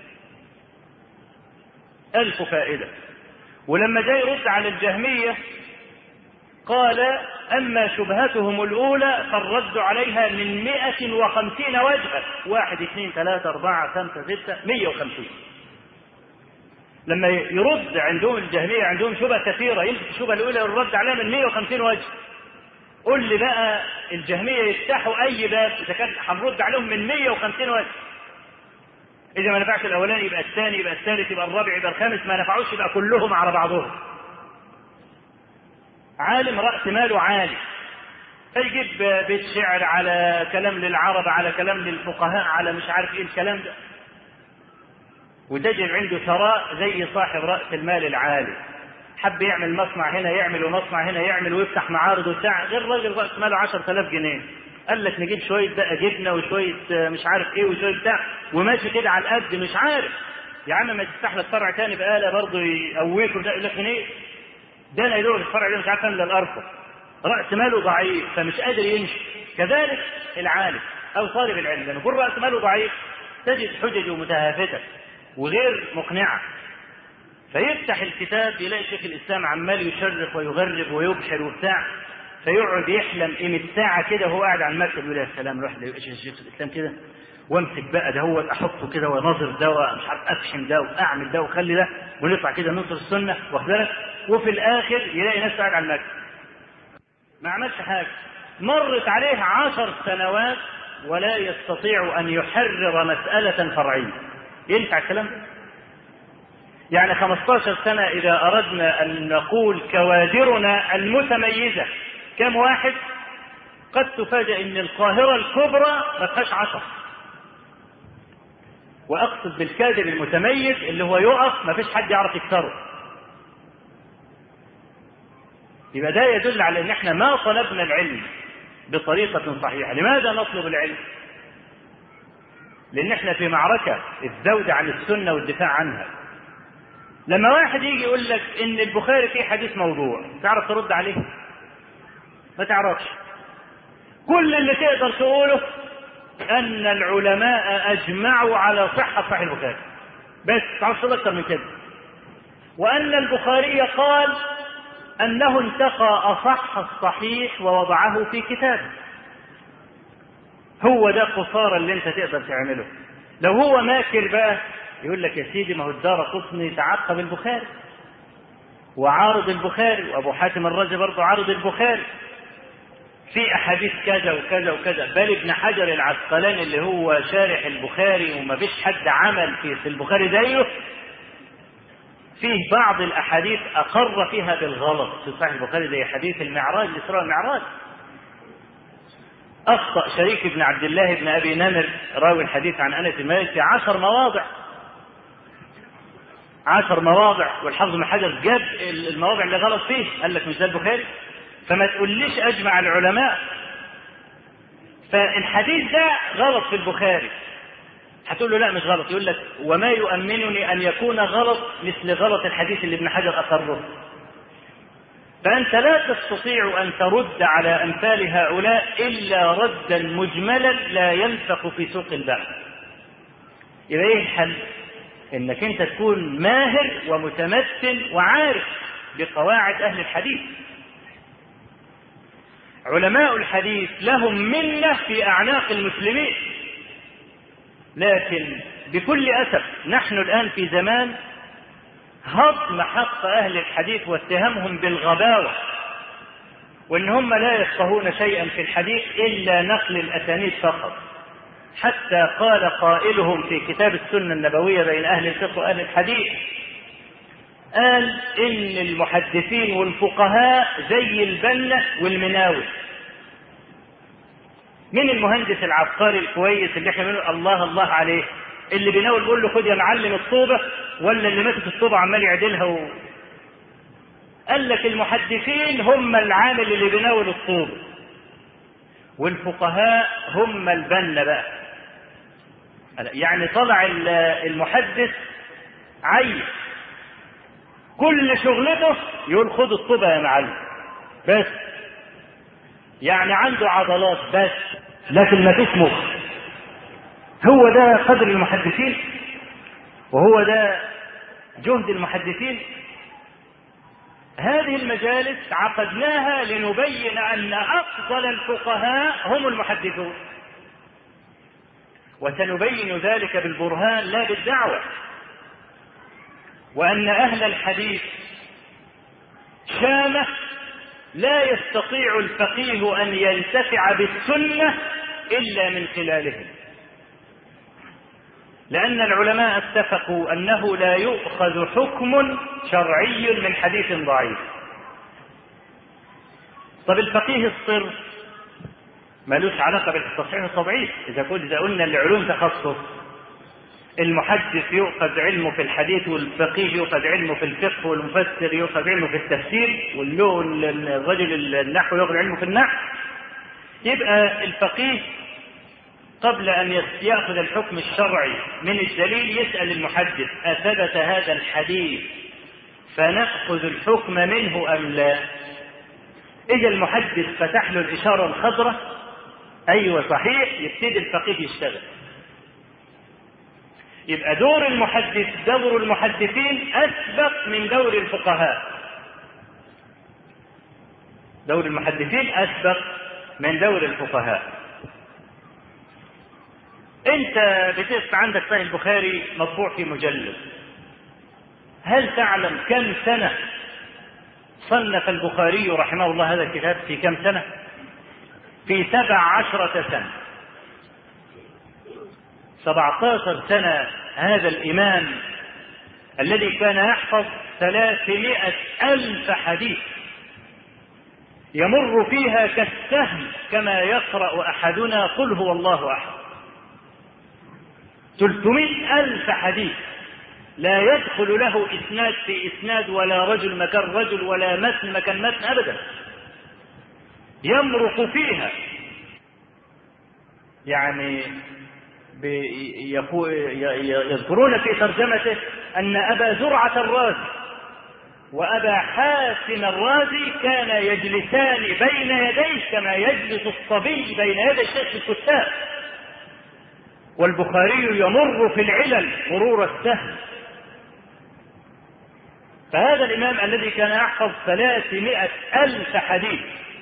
ألف فائدة ولما جاء يرد على الجهمية قال أما شبهتهم الأولى فالرد عليها من مئة وخمسين وجها واحد اثنين ثلاثة أربعة خمسة ستة مية وخمسين لما يرد عندهم الجهمية عندهم شبهة كثيرة يمسك الشبهة الأولى الرد عليها من 150 وجه قول لي بقى الجهمية يفتحوا أي باب إذا كان هنرد عليهم من 150 وجه إذا ما نفعش الأولاني يبقى الثاني يبقى الثالث يبقى الرابع يبقى الخامس ما نفعوش يبقى كلهم على بعضهم عالم رأس ماله عالي فيجيب بيت شعر على كلام للعرب على كلام للفقهاء على مش عارف ايه الكلام ده وتجد عنده ثراء زي صاحب رأس المال العالي حب يعمل مصنع هنا يعمل ومصنع هنا يعمل ويفتح معارض وبتاع غير راجل رأس ماله 10000 جنيه قال لك نجيب شوية بقى جبنة وشوية مش عارف ايه وشوية بتاع وماشي كده على القد مش عارف يا عم ما تفتح لك فرع تاني بقالة برضه يقويك وده يقول لك منين؟ ده انا يدور الفرع ده مش عارف الا الارفع رأس ماله ضعيف فمش قادر يمشي كذلك العالم أو طالب العلم لما يكون رأس ماله ضعيف تجد حججه متهافتة وغير مقنعة فيفتح الكتاب يلاقي شيخ الإسلام عمال يشرف ويغرب ويبحر وبتاع فيقعد يحلم قيمة ساعة كده وهو قاعد على المكتب يقول يا سلام الواحد يبقى شيخ الإسلام كده وامسك بقى ده هو احطه كده ونظر ده مش عارف افحم ده واعمل ده وخلي ده ونطلع كده ننصر السنه واخد بالك وفي الاخر يلاقي نفسه قاعد على المكتب ما عملش حاجة مرت عليه عشر سنوات ولا يستطيع أن يحرر مسألة فرعية ينفع الكلام ده؟ يعني 15 سنة إذا أردنا أن نقول كوادرنا المتميزة كم واحد قد تفاجأ أن القاهرة الكبرى ما فيهاش عشر وأقصد بالكادر المتميز اللي هو يقف ما فيش حد يعرف يكسره يبقى ده يدل على ان احنا ما طلبنا العلم بطريقة صحيحة لماذا نطلب العلم لان احنا في معركة الزود عن السنة والدفاع عنها لما واحد يجي يقول لك ان البخاري فيه حديث موضوع تعرف ترد عليه ما تعرفش كل اللي تقدر تقوله ان العلماء اجمعوا على صحة صحيح البخاري بس تعرفش اكتر من كده وان البخاري قال أنه انتقى أصح الصحيح ووضعه في كتابه هو ده قصارى اللي انت تقدر تعمله لو هو ماكر بقى يقول لك يا سيدي ما هو الدار قطني تعقب البخاري وعارض البخاري وابو حاتم الرازي برضه عارض البخاري في احاديث كذا وكذا وكذا بل ابن حجر العسقلاني اللي هو شارح البخاري وما فيش حد عمل في البخاري زيه فيه بعض الاحاديث اقر فيها بالغلط في صحيح البخاري زي حديث المعراج الاسراء والمعراج اخطا شريك بن عبد الله بن ابي نمر راوي الحديث عن انس بن مالك في عشر مواضع عشر مواضع والحافظ بن حجر جاب المواضع اللي غلط فيه قال لك مش ده البخاري فما تقوليش اجمع العلماء فالحديث ده غلط في البخاري هتقول له لا مش غلط يقول لك وما يؤمنني ان يكون غلط مثل غلط الحديث اللي ابن حجر اقره فانت لا تستطيع ان ترد على امثال هؤلاء الا ردا مجملا لا ينفق في سوق البحث يبقى ايه الحل انك انت تكون ماهر ومتمثل وعارف بقواعد اهل الحديث علماء الحديث لهم منه في اعناق المسلمين لكن بكل اسف نحن الان في زمان هضم حق اهل الحديث واتهامهم بالغباوه وان هم لا يفقهون شيئا في الحديث الا نقل الاسانيد فقط حتى قال قائلهم في كتاب السنه النبويه بين اهل الفقه واهل الحديث قال ان المحدثين والفقهاء زي البله والمناوي مين المهندس العبقري الكويس اللي احنا بنقول الله الله عليه اللي بيناول بيقول له خد يا معلم الطوبه ولا اللي ماسك الطوبه عمال يعدلها و... قال لك المحدثين هم العامل اللي بيناول الطوبه والفقهاء هم البنا بقى يعني طلع المحدث عيل كل شغلته يقول خد الطوبه يا معلم بس يعني عنده عضلات بس لكن ما فيش مخ هو ده قدر المحدثين وهو ده جهد المحدثين هذه المجالس عقدناها لنبين ان افضل الفقهاء هم المحدثون وسنبين ذلك بالبرهان لا بالدعوه وان اهل الحديث شامه لا يستطيع الفقيه ان ينتفع بالسنه الا من خلالهم لان العلماء اتفقوا انه لا يؤخذ حكم شرعي من حديث ضعيف طب الفقيه الصر ملوش علاقة بالتصحيح والتضعيف إذا كنت إذا قلنا العلوم تخصص المحدث يؤخذ علمه في الحديث والفقيه يؤخذ علمه في الفقه والمفسر يؤخذ علمه في التفسير والرجل النحو يؤخذ علمه في النحو يبقى الفقيه قبل أن يأخذ الحكم الشرعي من الدليل يسأل المحدث أثبت هذا الحديث فنأخذ الحكم منه أم لا إذا المحدث فتح له الإشارة الخضراء أيوة صحيح يبتدي الفقيه يشتغل يبقى دور المحدث دور المحدثين أسبق من دور الفقهاء دور المحدثين أسبق من دور الفقهاء انت بتقف عندك صحيح البخاري مطبوع في مجلد هل تعلم كم سنة صنف البخاري رحمه الله هذا الكتاب في كم سنة في سبع عشرة سنة سبعتاشر سنة هذا الإمام الذي كان يحفظ ثلاثمائة ألف حديث يمر فيها كالسهم كما يقرأ أحدنا قل هو الله أحد ثلاثمائة ألف حديث لا يدخل له إسناد في إسناد ولا رجل مكان رجل ولا متن مكان متن أبدا يمرق فيها يعني يذكرون في ترجمته أن أبا زرعة الرازي وأبا حاتم الرازي كان يجلسان بين يديه كما يجلس الصبي بين يدي شيخ الكتاب والبخاري يمر في العلل مرور السهم فهذا الإمام الذي كان يحفظ ثلاثمائة ألف حديث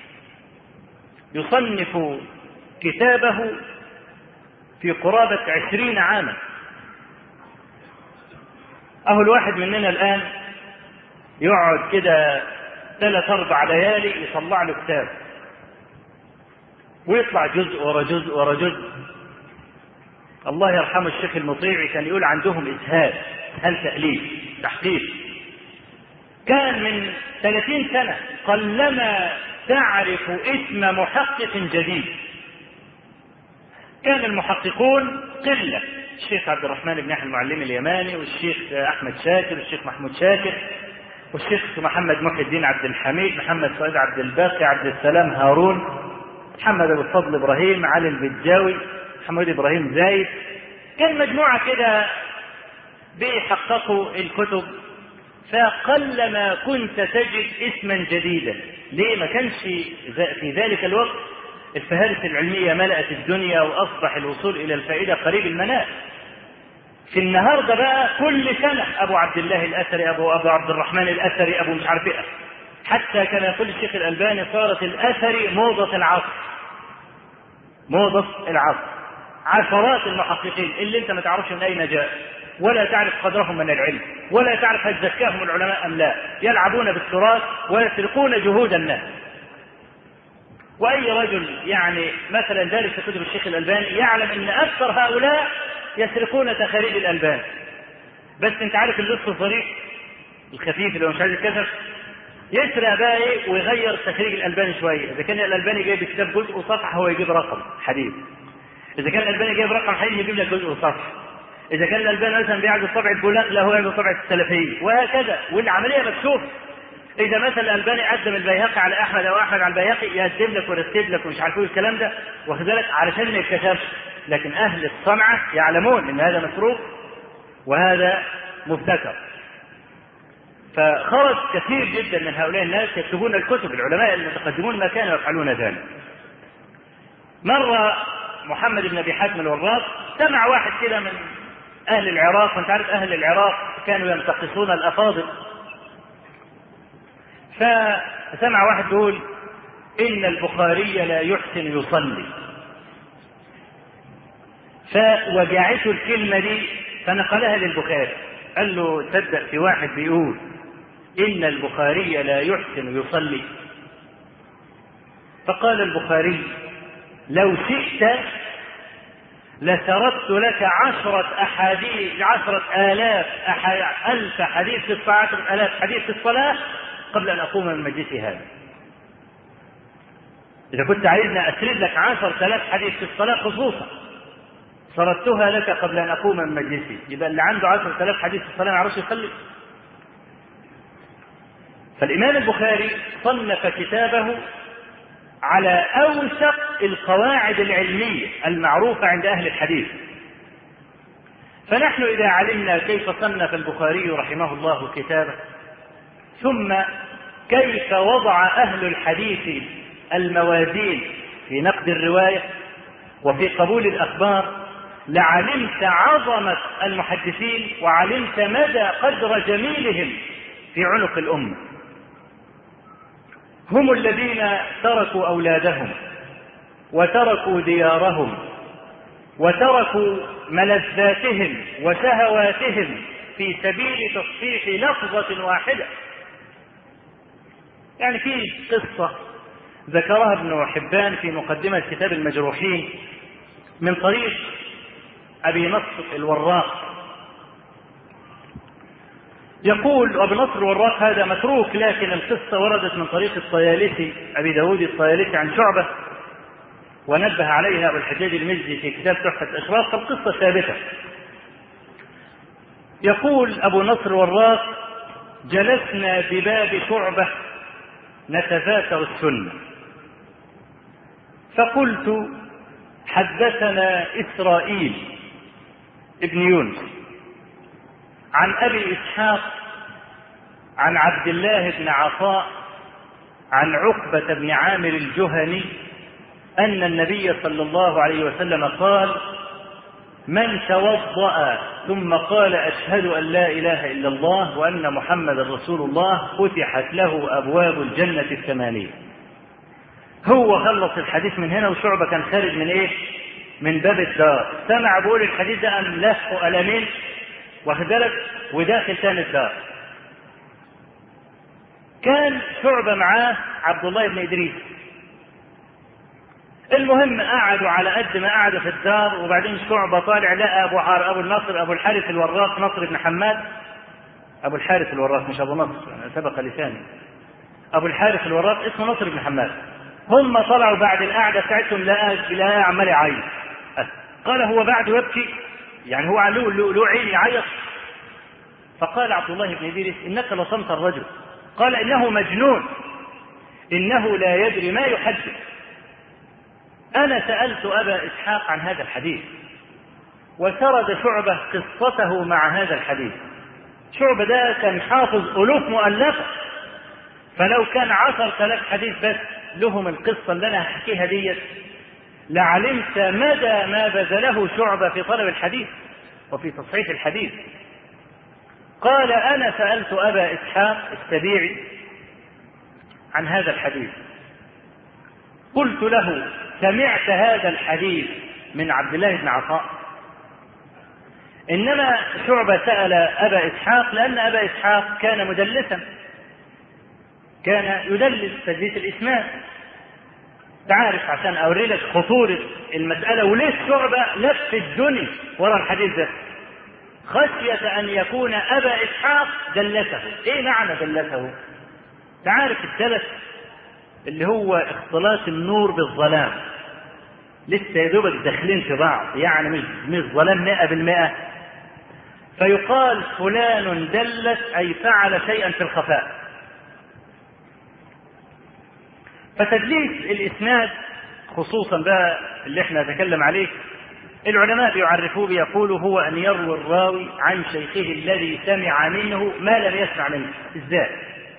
يصنف كتابه في قرابة عشرين عاما أهو الواحد مننا الآن يقعد كده ثلاث أربع ليالي يطلع له كتاب ويطلع جزء ورا جزء ورا جزء الله يرحمه الشيخ المطيعي كان يقول عندهم إسهال إسهال تأليف تحقيق كان من ثلاثين سنة قلما تعرف اسم محقق جديد كان المحققون قلة الشيخ عبد الرحمن بن يحيى المعلم اليماني والشيخ أحمد شاكر والشيخ محمود شاكر والشيخ محمد محي الدين عبد الحميد محمد سعيد عبد الباقي عبد السلام هارون محمد ابو الفضل ابراهيم علي البجاوي محمد ابراهيم زايد كان مجموعه كده بيحققوا الكتب فقلما كنت تجد اسما جديدا ليه ما كانش في ذلك الوقت الفهارس العلميه ملأت الدنيا واصبح الوصول الى الفائده قريب المنال في النهارده بقى كل سنه ابو عبد الله الاثري ابو ابو عبد الرحمن الاثري ابو مش عارف ايه حتى كما يقول الشيخ الالباني صارت الاثري موضه العصر موضه العصر عشرات المحققين اللي انت ما تعرفش من اين جاء ولا تعرف قدرهم من العلم ولا تعرف هل زكاهم العلماء ام لا يلعبون بالتراث ويسرقون جهود الناس واي رجل يعني مثلا دارس في كتب الشيخ الالباني يعلم ان اكثر هؤلاء يسرقون تخاريج الالبان بس انت عارف اللص الظريف الخفيف اللي هو مش عايز يتكسر يسرق بقى ايه ويغير تخريج الالباني شويه اذا كان الالباني جايب كتاب جزء وصفحه هو يجيب رقم حديث اذا كان الالباني جايب رقم حديث يجيب لك جزء وصفحه اذا كان الالباني مثلا بيعمل طبعه بولاق لا هو يعمل طبعه السلفيه وهكذا والعمليه مكشوفه اذا مثلا الالباني قدم البيهقي على احمد او احمد على البيهقي يقدم لك ويرتب لك ومش عارف ايه الكلام ده واخد بالك علشان ما يتكشفش لكن اهل الصنعه يعلمون ان هذا مسروق وهذا مبتكر فخرج كثير جدا من هؤلاء الناس يكتبون الكتب العلماء المتقدمون ما كانوا يفعلون ذلك مرة محمد بن ابي حاتم الوراق سمع واحد كده من اهل العراق وانت عارف اهل العراق كانوا ينتقصون الافاضل فسمع واحد يقول ان البخاري لا يحسن يصلي فوجعته الكلمة دي فنقلها للبخاري قال له تصدق في واحد بيقول إن البخاري لا يحسن يصلي فقال البخاري لو شئت لسردت لك عشرة أحاديث عشرة آلاف أح... ألف حديث في الصلاة عشرة آلاف حديث في الصلاة قبل أن أقوم من مجلس هذا إذا كنت عايزني أسرد لك عشر ثلاث حديث في الصلاة خصوصا سردتها لك قبل أن أقوم من مجلسي يبقى اللي عنده عشر ثلاث حديث في الصلاة ما يعرفش يصلي فالإمام البخاري صنف كتابه على أوثق القواعد العلمية المعروفة عند أهل الحديث فنحن إذا علمنا كيف صنف البخاري رحمه الله كتابه ثم كيف وضع أهل الحديث الموازين في نقد الرواية وفي قبول الأخبار لعلمت عظمة المحدثين وعلمت مدى قدر جميلهم في عنق الأمة هم الذين تركوا أولادهم وتركوا ديارهم وتركوا ملذاتهم وشهواتهم في سبيل تصحيح لفظة واحدة يعني في قصة ذكرها ابن حبان في مقدمة كتاب المجروحين من طريق أبي نصر الوراق يقول وابن نصر الوراق هذا متروك لكن القصة وردت من طريق الطيالسي أبي داود الطيالسي عن شعبة ونبه عليها أبو الحجاج المزي في كتاب تحفة الأشراف فالقصة ثابتة يقول أبو نصر الوراق جلسنا بباب شعبة نتذاكر السنة فقلت حدثنا إسرائيل ابن يونس عن أبي إسحاق عن عبد الله بن عطاء عن عقبة بن عامر الجهني أن النبي صلى الله عليه وسلم قال من توضأ ثم قال أشهد أن لا إله إلا الله وأن محمد رسول الله فتحت له أبواب الجنة الثمانية هو خلص الحديث من هنا وشعبة كان خارج من إيه من باب الدار سمع بقول الحديث ده أم له ألمين واخد بالك وداخل تاني الدار كان شعبة معاه عبد الله بن إدريس المهم قعدوا على قد ما قعدوا في الدار وبعدين شعبة طالع لقى أبو عار أبو النصر أبو الحارث الوراق نصر بن حماد أبو الحارث الوراق مش أبو نصر أنا سبق لساني أبو الحارث الوراق اسمه نصر بن حماد هم طلعوا بعد القعدة بتاعتهم لقى لقى عمال يعيط قال هو بعد يبكي يعني هو له له له عين يعيط فقال عبد الله بن ادريس انك لصمت الرجل قال انه مجنون انه لا يدري ما يحدث انا سالت ابا اسحاق عن هذا الحديث وسرد شعبه قصته مع هذا الحديث شعبه ده كان حافظ الوف مؤلفه فلو كان عشر ثلاث حديث بس لهم القصه اللي انا هحكيها ديت لعلمت مدى ما بذله شعبة في طلب الحديث وفي تصحيح الحديث قال أنا سألت أبا إسحاق السبيعي عن هذا الحديث قلت له سمعت هذا الحديث من عبد الله بن عطاء إنما شعبة سأل أبا إسحاق لأن أبا إسحاق كان مدلسا كان يدلس تدليس الإسناد تعرف عشان اوري لك خطوره المساله وليه شعبه لف الدنيا ورا الحديث ده خشيه ان يكون ابا اسحاق دلسه ايه معنى دلسه تعرف الدلس اللي هو اختلاط النور بالظلام لسه يا دوبك داخلين في بعض يعني مش مش ظلام مئة بالمئة فيقال فلان دلس أي فعل شيئا في الخفاء فتدليس الاسناد خصوصا بقى اللي احنا نتكلم عليه العلماء بيعرفوه بيقولوا هو ان يروي الراوي عن شيخه الذي سمع منه ما لم يسمع منه ازاي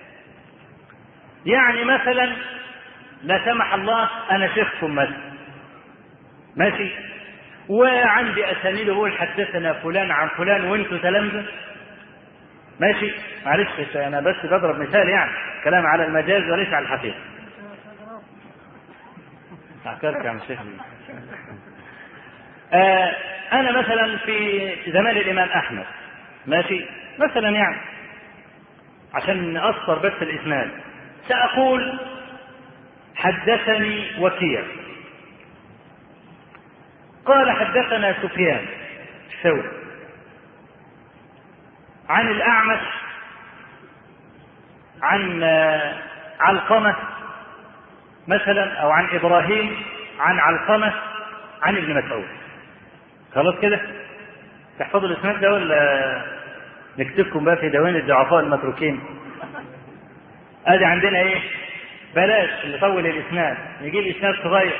يعني مثلا لا سمح الله انا شيخكم مثلا ماشي وعندي اسانيد بقول حدثنا فلان عن فلان وانتوا تلامذه ماشي معلش انا بس بضرب مثال يعني كلام على المجاز وليس على الحقيقه احكارك يا شيخ آه انا مثلا في زمان الامام احمد ماشي مثلا يعني عشان نأثر بس الاسناد ساقول حدثني وكيع قال حدثنا سفيان الثوري عن الاعمش عن علقمه مثلا او عن ابراهيم عن علقمه عن ابن مسعود خلاص كده تحفظوا الاسناد ده ولا نكتبكم بقى في دواوين الضعفاء المتروكين ادي عندنا ايه بلاش اللي طول الاسناد نجيب اسناد صغير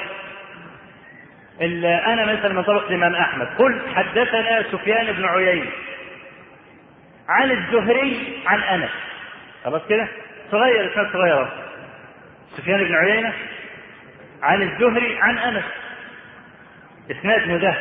انا مثلا من طرق الامام احمد قل حدثنا سفيان بن عيينه عن الزهري عن انس خلاص كده صغير اسناد صغير سفيان بن عيينه عن الزهري عن انس اسناد مدهش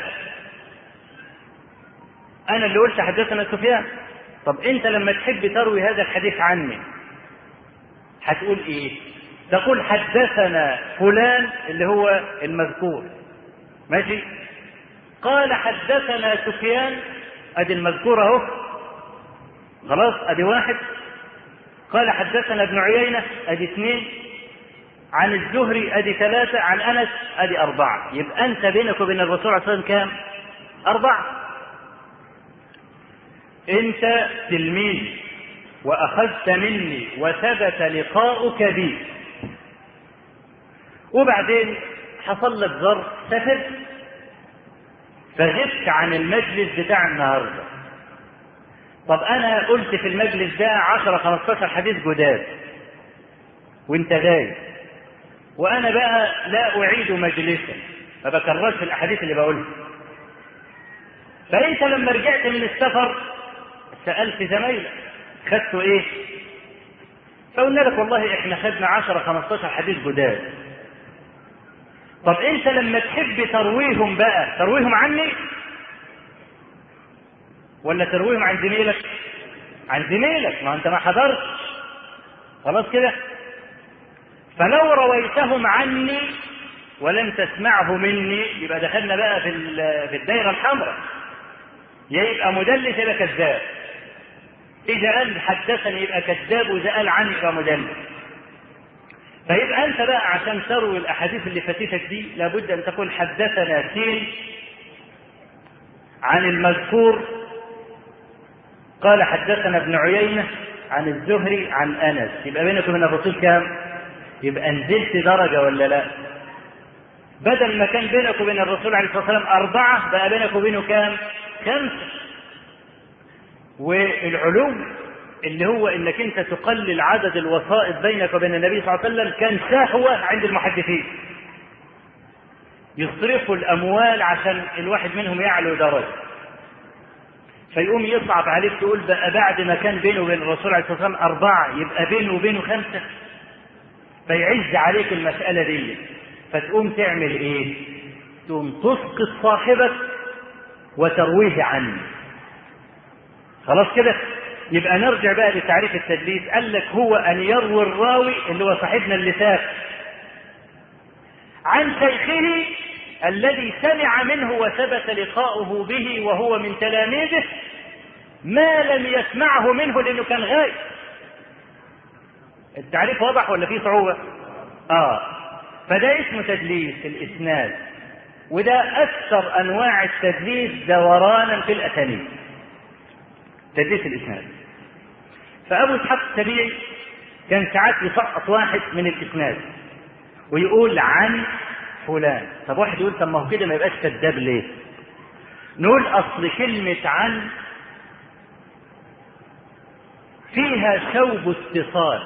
انا اللي قلت حدثنا سفيان طب انت لما تحب تروي هذا الحديث عني هتقول ايه تقول حدثنا فلان اللي هو المذكور ماشي قال حدثنا سفيان ادي المذكور اهو خلاص ادي واحد قال حدثنا ابن عيينة ادي اثنين عن الزهري ادي ثلاثة عن انس ادي اربعة يبقى انت بينك وبين الرسول صلى الله عليه وسلم كام اربعة انت تلميذ واخذت مني وثبت لقاؤك بي وبعدين حصل لك ظرف سافرت فغبت عن المجلس بتاع النهارده طب انا قلت في المجلس ده 10 15 حديث جداد وانت غايب وانا بقى لا اعيد مجلسا ما بكررش الاحاديث اللي بقولها فانت لما رجعت من السفر سالت زمايلك خدتوا ايه فقلنا لك والله احنا خدنا 10 15 حديث جداد طب انت لما تحب ترويهم بقى ترويهم عني ولا ترويهم عن زميلك عن زميلك ما انت ما حضرتش خلاص كده فلو رويتهم عني ولم تسمعه مني يبقى دخلنا بقى في في الدائره الحمراء يا يبقى مدلس يبقى كذاب اذا قال حدثني يبقى كذاب واذا قال عني يبقى مدلس فيبقى انت بقى عشان تروي الاحاديث اللي فاتتك دي لابد ان تقول حدثنا سين عن المذكور قال حدثنا ابن عيينه عن الزهري عن انس يبقى بينك وبين الرسول كام؟ يبقى نزلت درجه ولا لا؟ بدل ما كان بينك وبين الرسول عليه الصلاه والسلام اربعه بقى بينك وبينه كام؟ خمسه والعلو اللي هو انك انت تقلل عدد الوسائط بينك وبين النبي صلى الله عليه وسلم كان سهوة عند المحدثين يصرفوا الاموال عشان الواحد منهم يعلو درجة فيقوم يصعب عليك تقول بقى بعد ما كان بينه وبين الرسول عليه الصلاة والسلام أربعة يبقى بينه وبينه خمسة فيعز عليك المسألة دي فتقوم تعمل إيه؟ تقوم تسقط صاحبك وترويه عنه خلاص كده يبقى نرجع بقى لتعريف التدليس قال لك هو ان يروي الراوي اللي هو صاحبنا اللي ساق عن شيخه الذي سمع منه وثبت لقاؤه به وهو من تلاميذه ما لم يسمعه منه لانه كان غايب التعريف واضح ولا فيه صعوبه اه فده اسمه تدليس الاسناد وده اكثر انواع التدليس دورانا في الاسانيد تدليس الاسناد فابو اسحاق السبيعي كان ساعات يسقط واحد من الاسناد ويقول عن فلان طب واحد يقول طب ما هو كده ما يبقاش كذاب ليه نقول اصل كلمه عن فيها ثوب اتصال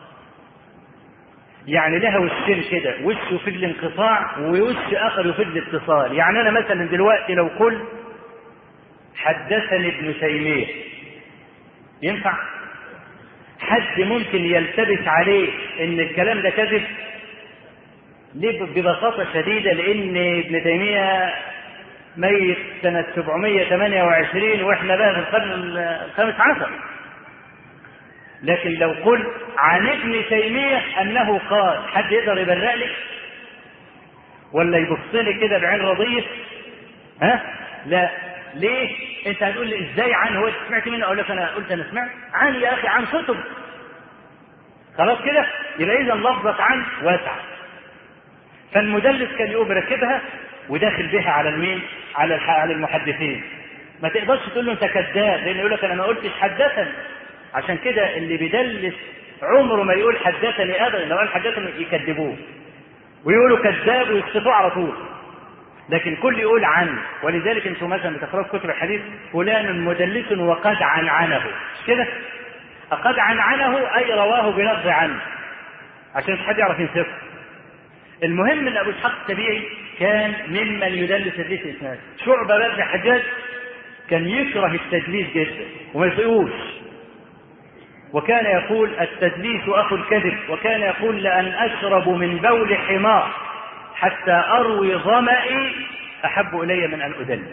يعني لها وشين كده وش يفيد الانقطاع ووش اخر يفيد الاتصال يعني انا مثلا دلوقتي لو قلت حدثني ابن تيميه ينفع حد ممكن يلتبس عليه ان الكلام ده كذب ليه ببساطه شديده لان ابن تيميه ميت سنة 728 واحنا بقى في القرن الخامس عشر لكن لو قلت عن ابن تيمية أنه قال حد يقدر يبرق لي ولا يبص لي كده بعين رضية ها لا ليه انت هتقول لي ازاي عن هو سمعت منه اقول لك انا قلت انا سمعت عن يا اخي عن كتب خلاص كده يبقى اذا لفظة عن واسعة فالمدلس كان يقوم راكبها وداخل بها على المين على على المحدثين ما تقدرش تقول له انت كذاب لان يقول لك انا ما قلتش حدثني عشان كده اللي بيدلس عمره ما يقول حدثني ابدا لو قال حدثني يكذبوه ويقولوا كذاب ويسقطوه على طول لكن كل يقول عن ولذلك انتم مثلا بتقراوا في كتب الحديث فلان مدلس وقد عنعنه مش كده؟ قد عنعنه اي رواه بلفظ عنه عشان مش حد يعرف ينسفه المهم ان ابو اسحاق السبيعي كان ممن يدلس في الاسناد شعبه بن حجاج كان يكره التدليس جدا وما يطيقوش وكان يقول التدليس اخو الكذب وكان يقول لان اشرب من بول حمار حتى اروي ظمئي احب الي من ان ادلس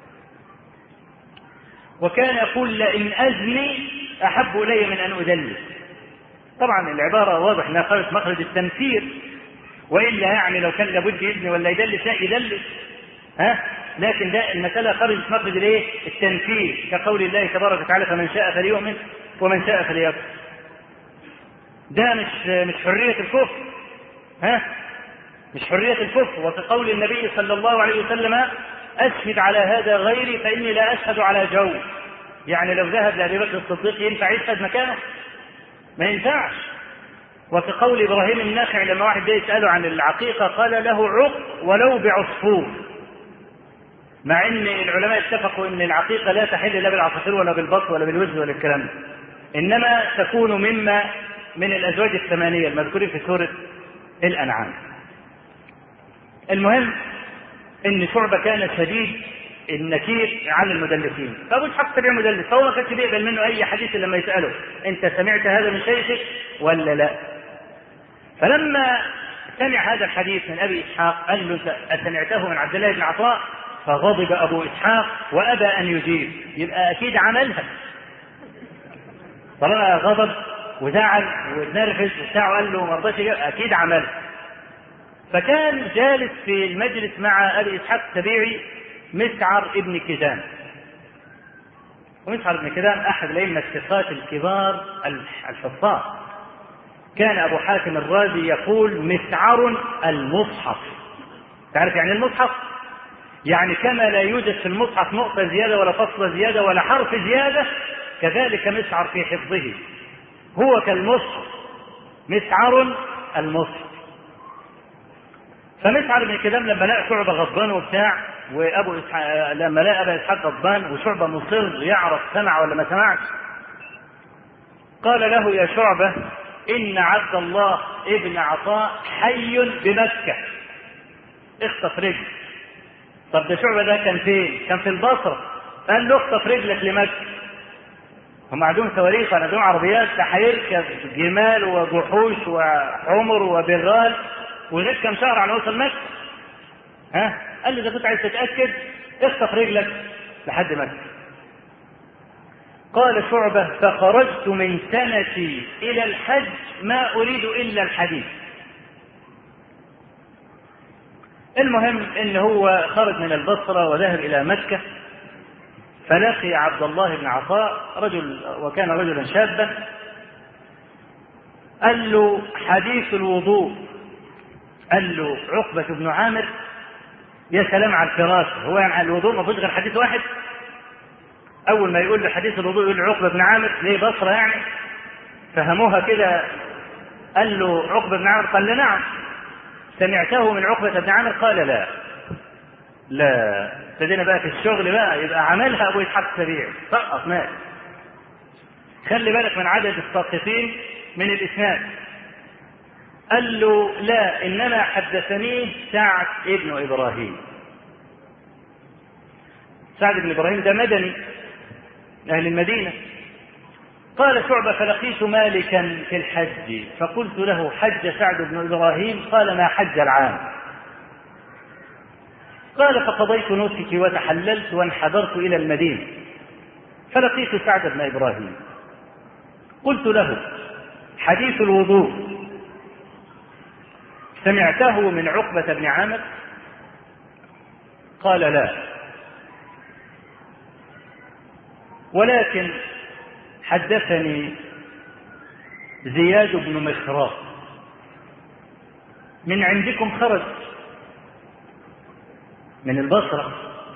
وكان يقول لئن ازني احب الي من ان ادلس طبعا العباره واضح انها خرجت مخرج التمثيل والا يعني لو كان لابد يزني ولا يدلس لا يدلس ها لكن ده المساله خرجت مخرج الايه؟ التنفيذ كقول الله تبارك وتعالى فمن شاء فليؤمن ومن شاء فليكفر. ده مش مش حريه الكفر ها مش حريه الكفر وكقول النبي صلى الله عليه وسلم اشهد على هذا غيري فاني لا اشهد على جو يعني لو ذهب لابي بكر الصديق ينفع يشهد مكانه ما ينفعش وكقول ابراهيم الناخع لما واحد جاي يساله عن العقيقه قال له عق ولو بعصفور مع ان العلماء اتفقوا ان العقيقه لا تحل لا بالعصافير ولا بالبط ولا بالوز ولا الكلام ده انما تكون مما من الازواج الثمانيه المذكورين في سوره الانعام المهم ان شعبه كان شديد النكير على المدلسين فابو اسحاق تبع مدلس فهو ما كانش بيقبل منه اي حديث لما يساله انت سمعت هذا من شيخك ولا لا فلما سمع هذا الحديث من ابي اسحاق قال له اسمعته من عبد الله بن عطاء فغضب ابو اسحاق وابى ان يجيب يبقى اكيد عملها طالما غضب وزعل ونرفز وبتاع وقال له ما رضاش اكيد عملها فكان جالس في المجلس مع ابي اسحاق السبيعي مسعر ابن كدام ومسعر ابن كدام احد الائمه الثقات الكبار الحفاظ كان ابو حاتم الرازي يقول مسعر المصحف تعرف يعني المصحف يعني كما لا يوجد في المصحف نقطه زياده ولا فصل زياده ولا حرف زياده كذلك مسعر في حفظه هو كالمصحف مسعر المصحف فمسعر بن كدام لما لقى شعبه غضبان وبتاع وابو إسحاق لما لقى ابا اسحاق غضبان وشعبه مصر يعرف سمع ولا ما سمعش قال له يا شعبه ان عبد الله ابن عطاء حي بمكه اخطف رجل طب ده شعبه ده كان فين؟ كان في البصره قال له اخطف رجلك لمكه هم عندهم صواريخ عندهم عربيات ده هيركب جمال وجحوش وحمر وبغال وغير كم شهر على وصل مكه ها قال له اذا كنت عايز تتاكد اخطف رجلك لحد مكه قال شعبة فخرجت من سنتي إلى الحج ما أريد إلا الحديث المهم ان هو خرج من البصره وذهب الى مكه فلقي عبد الله بن عطاء رجل وكان رجلا شابا قال له حديث الوضوء قال له عقبة بن عامر يا سلام على الفراش هو يعني على الوضوء ما فيش غير حديث واحد أول ما يقول له حديث الوضوء يقول له عقبة بن عامر ليه بصرة يعني فهموها كده قال له عقبة بن عامر قال له نعم سمعته من عقبة بن عامر قال لا لا ابتدينا بقى في الشغل بقى يبقى عملها ابو اسحاق السبيعي سقط مات خلي بالك من عدد الساقطين من الاسناد قال له لا انما حدثنيه سعد ابن ابراهيم سعد بن ابراهيم ده مدني اهل المدينه قال شعبة فلقيت مالكا في الحج فقلت له حج سعد بن إبراهيم قال ما حج العام قال فقضيت نسكي وتحللت وانحدرت إلى المدينة فلقيت سعد بن إبراهيم قلت له حديث الوضوء سمعته من عقبة بن عامر قال لا ولكن حدثني زياد بن مخراق من عندكم خرج من البصرة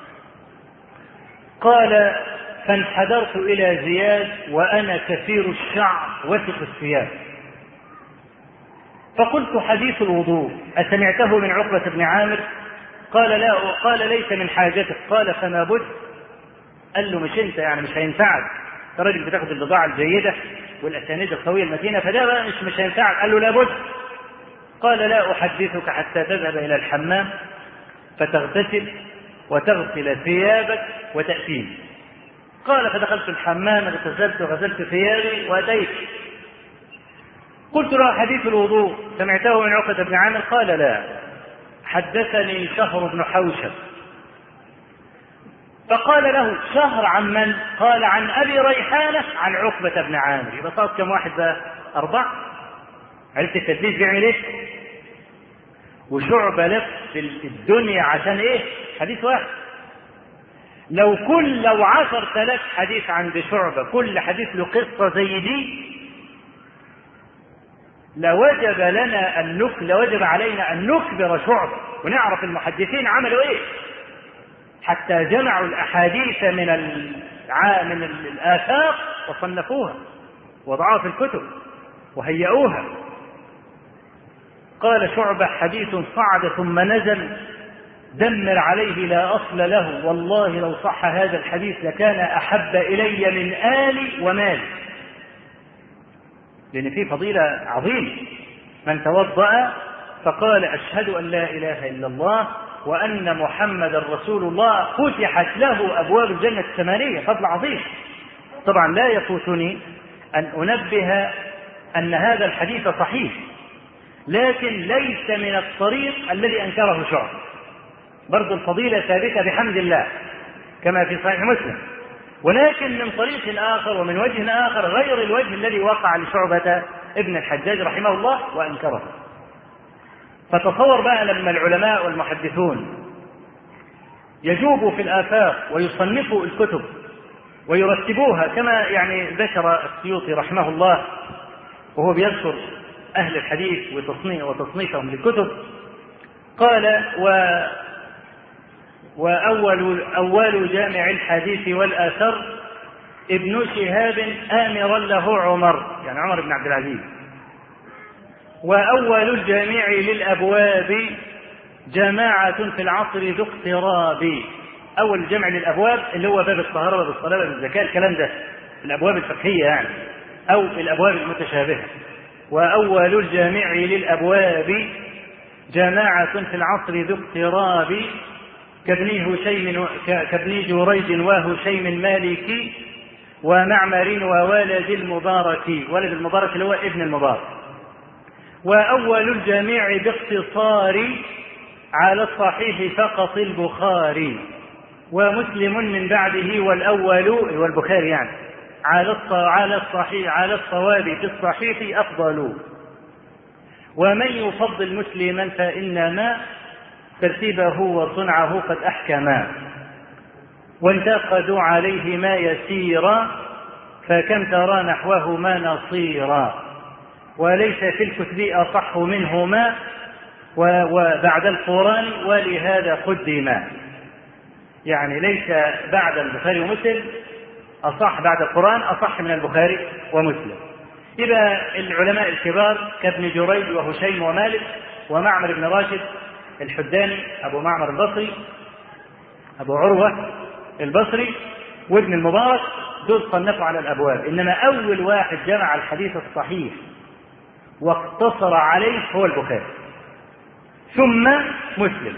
قال فانحدرت إلى زياد وأنا كثير الشعر وثق الثياب فقلت حديث الوضوء أسمعته من عقبة بن عامر قال لا قال ليس من حاجتك قال فما بد قال له مش انت يعني مش هينفعك انت راجل بتاخد البضاعة الجيدة والأسانيد القوية المتينة فده بقى مش مش هينفعك قال له لابد قال لا أحدثك حتى تذهب إلى الحمام فتغتسل وتغسل ثيابك وتأتيني قال فدخلت الحمام اغتسلت وغسلت ثيابي وأتيت قلت له حديث الوضوء سمعته من عقبة بن عامر قال لا حدثني شهر بن حوشب فقال له شهر عن من؟ قال عن ابي ريحانه عن عقبه بن عامر يبقى صار كم واحد بقى؟ اربعه عرفت التدليس بيعمل ايه؟ وشعبة لف في الدنيا عشان ايه؟ حديث واحد. لو كل لو عشر ثلاث حديث عند شعبة كل حديث له قصة زي دي لوجب لنا أن نك لوجب علينا أن نكبر شعبة ونعرف المحدثين عملوا إيه حتى جمعوا الأحاديث من الع... من الآفاق وصنفوها وضعوها في الكتب وهيئوها قال شعبة حديث صعد ثم نزل دمر عليه لا أصل له والله لو صح هذا الحديث لكان أحب إلي من آلي ومالي لأن فيه فضيلة عظيمة من توضأ فقال أشهد أن لا إله إلا الله وأن محمدا رسول الله فتحت له أبواب الجنة الثمانية فضل عظيم طبعا لا يفوتني أن أنبه أن هذا الحديث صحيح لكن ليس من الطريق الذي أنكره شعب برضو الفضيلة ثابتة بحمد الله كما في صحيح مسلم ولكن من طريق آخر ومن وجه آخر غير الوجه الذي وقع لشعبة ابن الحجاج رحمه الله وأنكره فتصور بقى لما العلماء والمحدثون يجوبوا في الآفاق ويصنفوا الكتب ويرتبوها كما يعني ذكر السيوطي رحمه الله وهو بيذكر أهل الحديث وتصنيف وتصنيفهم للكتب قال و وأول أول جامع الحديث والآثر ابن شهاب آمرا له عمر يعني عمر بن عبد العزيز وأول الجامع للأبواب جماعة في العصر ذو اقتراب أول الجمع للأبواب اللي هو باب الطهارة باب الصلاة باب الزكاة الكلام ده الأبواب الفقهية يعني أو الأبواب المتشابهة وأول الجامع للأبواب جماعة في العصر ذو اقتراب كابن هشيم كابن جريج وهشيم مالك ومعمر وولد المبارك ولد المبارك اللي هو ابن المبارك وأول الجميع باختصار على الصحيح فقط البخاري ومسلم من بعده والأول والبخاري يعني على على الصحيح على الصواب في الصحيح أفضل ومن يفضل مسلما فإنما ترتيبه وصنعه قد أحكما وانتقدوا عليه ما يسيرا فكم ترى نحوهما نصيرا وليس في الكتب أصح منهما وبعد القرآن ولهذا قدما يعني ليس بعد البخاري ومسلم أصح بعد القرآن أصح من البخاري ومسلم إذا العلماء الكبار كابن جريج وهشيم ومالك ومعمر بن راشد الحداني أبو معمر البصري أبو عروة البصري وابن المبارك دول صنفوا على الأبواب إنما أول واحد جمع الحديث الصحيح واقتصر عليه هو البخاري ثم مسلم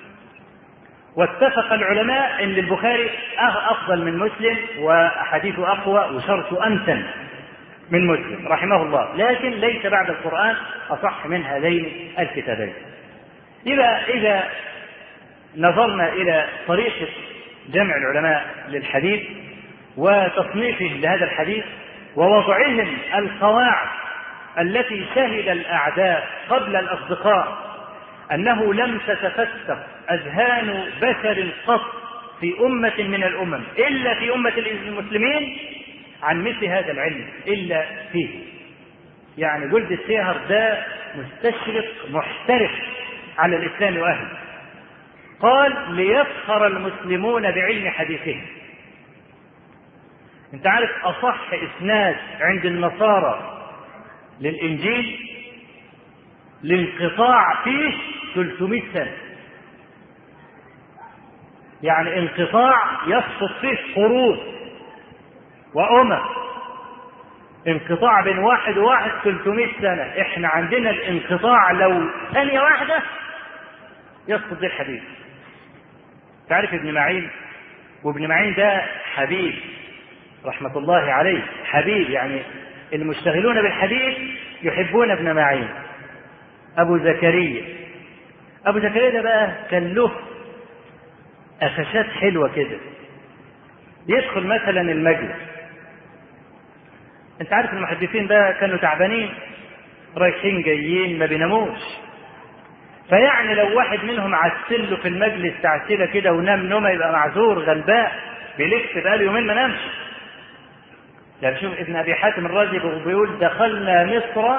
واتفق العلماء ان البخاري افضل من مسلم واحاديثه اقوى وشرطه امتن من مسلم رحمه الله لكن ليس بعد القران اصح من هذين الكتابين اذا اذا نظرنا الى طريقه جمع العلماء للحديث وتصنيفه لهذا الحديث ووضعهم القواعد التي شهد الاعداء قبل الاصدقاء انه لم تتفتق اذهان بشر قط في امه من الامم الا في امه المسلمين عن مثل هذا العلم الا فيه يعني جلد السيهر ده مستشرق محترف على الاسلام واهله قال ليفخر المسلمون بعلم حديثهم انت عارف اصح اسناد عند النصارى للإنجيل الانقطاع فيه 300 سنة يعني انقطاع يسقط فيه قرون وأمم انقطاع بين واحد وواحد 300 سنة احنا عندنا الانقطاع لو ثانية واحدة يسقط به الحديث تعرف ابن معين وابن معين ده حبيب رحمة الله عليه حبيب يعني المشتغلون بالحديث يحبون ابن معين أبو زكريا أبو زكريا ده بقى كان له قفشات حلوة كده يدخل مثلا المجلس انت عارف المحدثين بقى كانوا تعبانين رايحين جايين ما بيناموش فيعني لو واحد منهم عسله في المجلس تعسيله كده ونام نومه يبقى معذور غلباء بيلف بقاله يومين ما نامش يعني شوف ابن ابي حاتم الرازي بيقول دخلنا مصر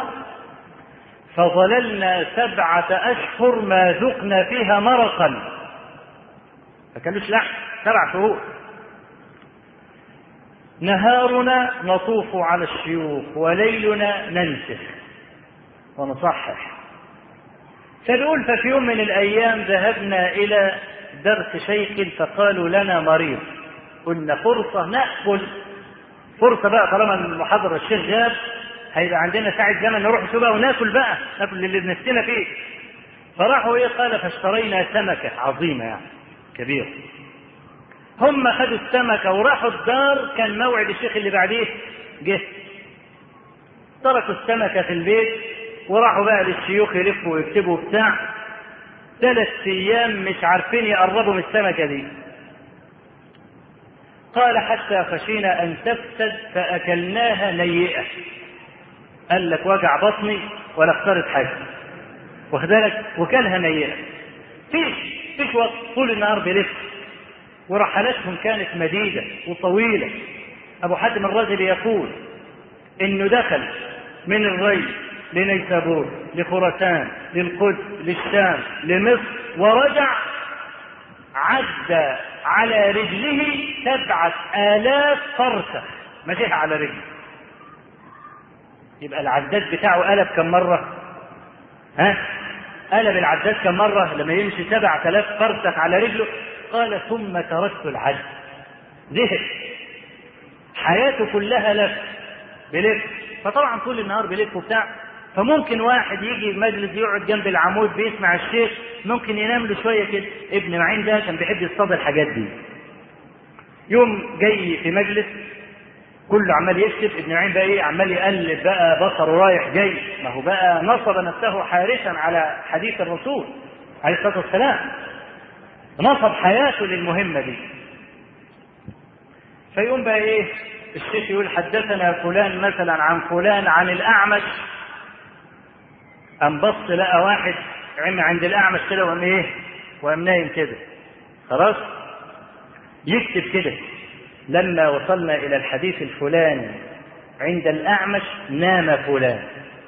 فظللنا سبعة أشهر ما ذقنا فيها مرقا ما كانوش لحم سبع شهور نهارنا نطوف على الشيوخ وليلنا ننسخ ونصحح فبيقول ففي يوم من الأيام ذهبنا إلى درس شيخ فقالوا لنا مريض قلنا فرصة نأكل فرصة بقى طالما المحاضرة الشيخ جاب هيبقى عندنا ساعة زمن نروح بقى وناكل بقى ناكل اللي نفسنا فيه فراحوا ايه قال فاشترينا سمكة عظيمة يعني كبيرة هم خدوا السمكة وراحوا الدار كان موعد الشيخ اللي بعديه جه تركوا السمكة في البيت وراحوا بقى للشيوخ يلفوا ويكتبوا بتاع ثلاث ايام مش عارفين يقربوا من السمكة دي قال حتى خشينا ان تفسد فاكلناها نيئة قال لك وجع بطني ولا اختارت حاجة واخد بالك وكلها نيئة فيش فيش وقت طول النهار بيلف ورحلاتهم كانت مديدة وطويلة أبو حاتم الرازي يقول إنه دخل من الري لنيسابور لخراسان للقدس للشام لمصر ورجع عد على رجله سبعة آلاف فرسخ مشيها على رجله يبقى العداد بتاعه قلب كم مرة ها قلب العداد كم مرة لما يمشي سبعة آلاف فرسخ على رجله قال ثم تركت العد زهق حياته كلها لف بلف فطبعا طول النهار بلف وبتاع فممكن واحد يجي مجلس يقعد جنب العمود بيسمع الشيخ ممكن ينام له شويه كده ابن معين ده كان بيحب يصطاد الحاجات دي يوم جاي في مجلس كله عمال يكتب ابن معين بقى ايه عمال يقلب بقى بصره رايح جاي ما هو بقى نصب نفسه حارسا على حديث الرسول عليه الصلاه والسلام نصب حياته للمهمه دي فيقوم بقى ايه الشيخ يقول حدثنا فلان مثلا عن فلان عن الاعمش قام بص لقى واحد عم عند الاعمش كده وقام ايه وقام نايم كده خلاص يكتب كده لما وصلنا الى الحديث الفلاني عند الاعمش نام فلان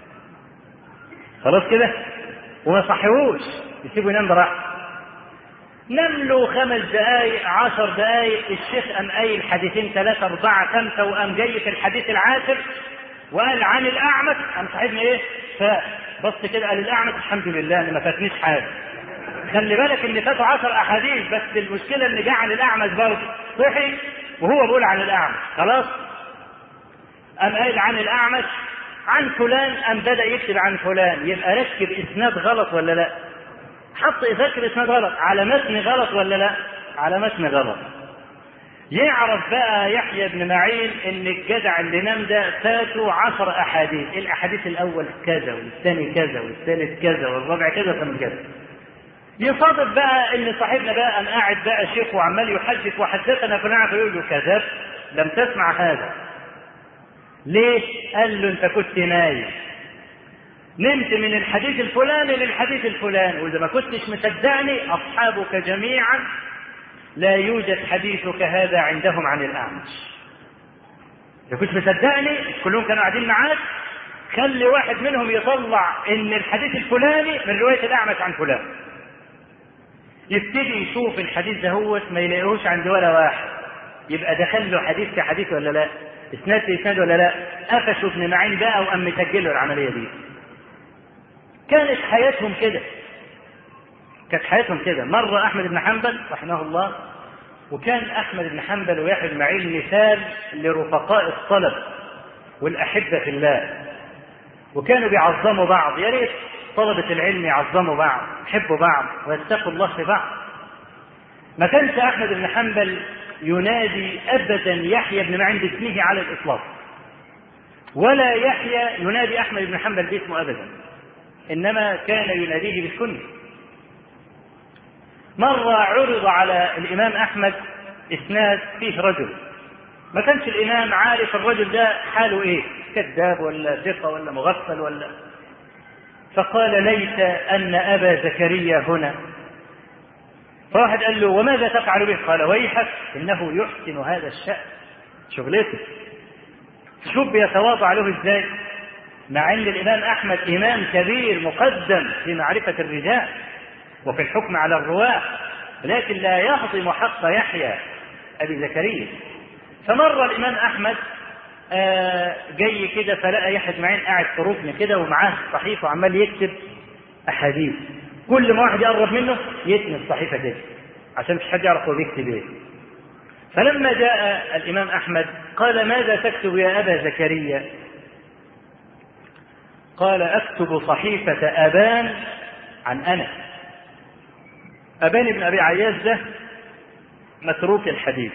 خلاص كده وما صحيهوش يسيبه ينام براحته نام له خمس دقايق عشر دقايق الشيخ قام قايل حديثين ثلاثة أربعة خمسة وقام جاي في الحديث العاشر وقال عن الأعمش قام صاحبنا إيه؟ فبص كده قال الأعمش الحمد لله إن ما فاتنيش حاجة. خلي بالك إن فاتوا عشر أحاديث بس المشكلة إن جه عن الأعمش برضه صحي وهو بيقول عن الأعمش خلاص؟ قام قايل عن الأعمش عن فلان قام بدأ يكتب عن فلان يبقى ركب إسناد غلط ولا لأ؟ حط يذكر اسناد غلط على متن غلط ولا لا على متن غلط يعرف بقى يحيى بن معين ان الجدع اللي نام ده فاتوا عشر احاديث الاحاديث الاول كذا والثاني كذا والثالث كذا والرابع كذا ثم كذا يصادف بقى ان صاحبنا بقى قام قاعد بقى شيخ وعمال يحدث وحدثنا فلان فيقول له كذب لم تسمع هذا ليه؟ قال له انت كنت نايم نمت من الحديث الفلاني للحديث الفلاني واذا ما كنتش مصدقني اصحابك جميعا لا يوجد حديثك هذا عندهم عن الاعمش اذا كنت مصدقني كلهم كانوا قاعدين معاك خلي واحد منهم يطلع ان الحديث الفلاني من روايه الاعمش عن فلان يبتدي يشوف الحديث ده هو ما يلاقيهوش عند ولا واحد يبقى دخل له حديث كحديث ولا لا اسناد اسناد ولا لا قفشوا ابن معين بقى وقام مسجل له العمليه دي كانت حياتهم كده كانت حياتهم كده مرة أحمد بن حنبل رحمه الله وكان أحمد بن حنبل ويحيى بن معين مثال لرفقاء الطلب والأحبة في الله وكانوا بيعظموا بعض يا ريت طلبة العلم يعظموا بعض يحبوا بعض ويتقوا الله في بعض ما كانش أحمد بن حنبل ينادي أبدا يحيى بن معين باسمه على الإطلاق ولا يحيى ينادي أحمد بن حنبل باسمه أبدا إنما كان يناديه بالكنية مرة عرض على الإمام أحمد إسناد فيه رجل ما كانش الإمام عارف الرجل ده حاله إيه كذاب ولا ثقة ولا مغفل ولا فقال ليت أن أبا زكريا هنا فواحد قال له وماذا تفعل به قال ويحك إنه يحسن هذا الشأن شغلته شوف بيتواضع له ازاي مع ان الامام احمد امام كبير مقدم في معرفه الرجال وفي الحكم على الرواه لكن لا يهضم حق يحيى ابي زكريا فمر الامام احمد آه جاي كده فلقى يحيى معين قاعد في ركن كده ومعاه صحيفه وعمال يكتب احاديث كل ما واحد يقرب منه يتني الصحيفه كده عشان مش حد يعرف هو بيكتب ايه فلما جاء الامام احمد قال ماذا تكتب يا ابا زكريا قال اكتب صحيفه ابان عن انس ابان بن ابي عياش ده متروك الحديث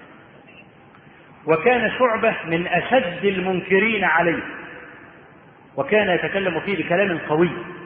وكان شعبه من اشد المنكرين عليه وكان يتكلم فيه بكلام قوي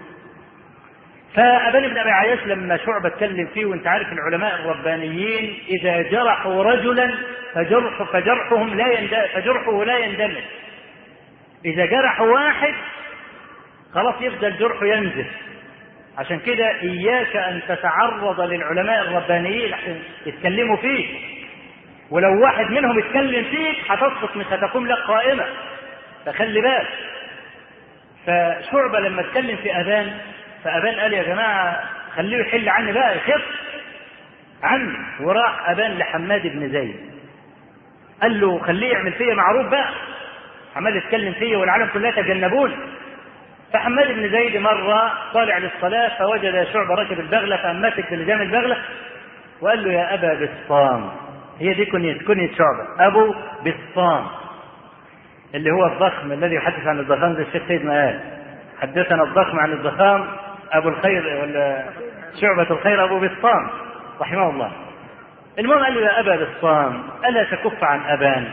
فأبان بن أبي عياش لما شعبة اتكلم فيه وأنت عارف العلماء الربانيين إذا جرحوا رجلا فجرح فجرحهم لا يندمج فجرحه لا يندمج إذا جرحوا واحد خلاص يفضل جرحه ينزل عشان كده إياك أن تتعرض للعلماء الربانيين عشان يتكلموا فيك ولو واحد منهم اتكلم فيك هتسقط مش هتقوم لك قائمة فخلي بالك فشعبة لما اتكلم في أذان فأبان قال يا جماعة خليه يحل عني بقى يخف عني وراح أبان لحماد بن زيد قال له خليه يعمل فيا معروف بقى عمال يتكلم فيا والعالم كلها تجنبوني فحماد بن زيد مرة طالع للصلاة فوجد شعبة راكب البغلة فأمسك بلجام البغلة وقال له يا أبا بسطام هي دي كنية كنية شعبة أبو بسطام اللي هو الضخم الذي يحدث عن الضخام زي الشيخ سيد ما قال حدثنا الضخم عن الضخام ابو الخير ولا شعبة الخير ابو بسطام رحمه الله. المهم قال له يا ابا بسطام الا تكف عن ابان؟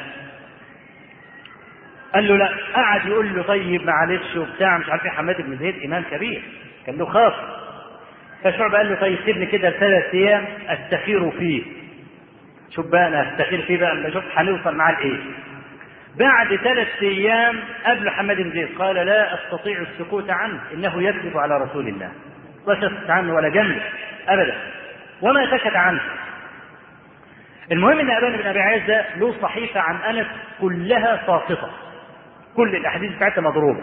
قال له لا قعد يقول له طيب معلش وبتاع مش عارف ايه حماد بن زيد امام كبير كان له خاص فشعبة قال له طيب سيبني كده ثلاث ايام استخير فيه شوف بقى انا استخير فيه بقى اما اشوف هنوصل معاه لايه بعد ثلاث ايام قبل حماد بن زيد قال لا استطيع السكوت عنه انه يكذب على رسول الله لا سكت عنه ولا جنب ابدا وما سكت عنه المهم ان ابان بن ابي عياش ده له صحيفه عن انس كلها ساقطه كل الاحاديث بتاعتها مضروبه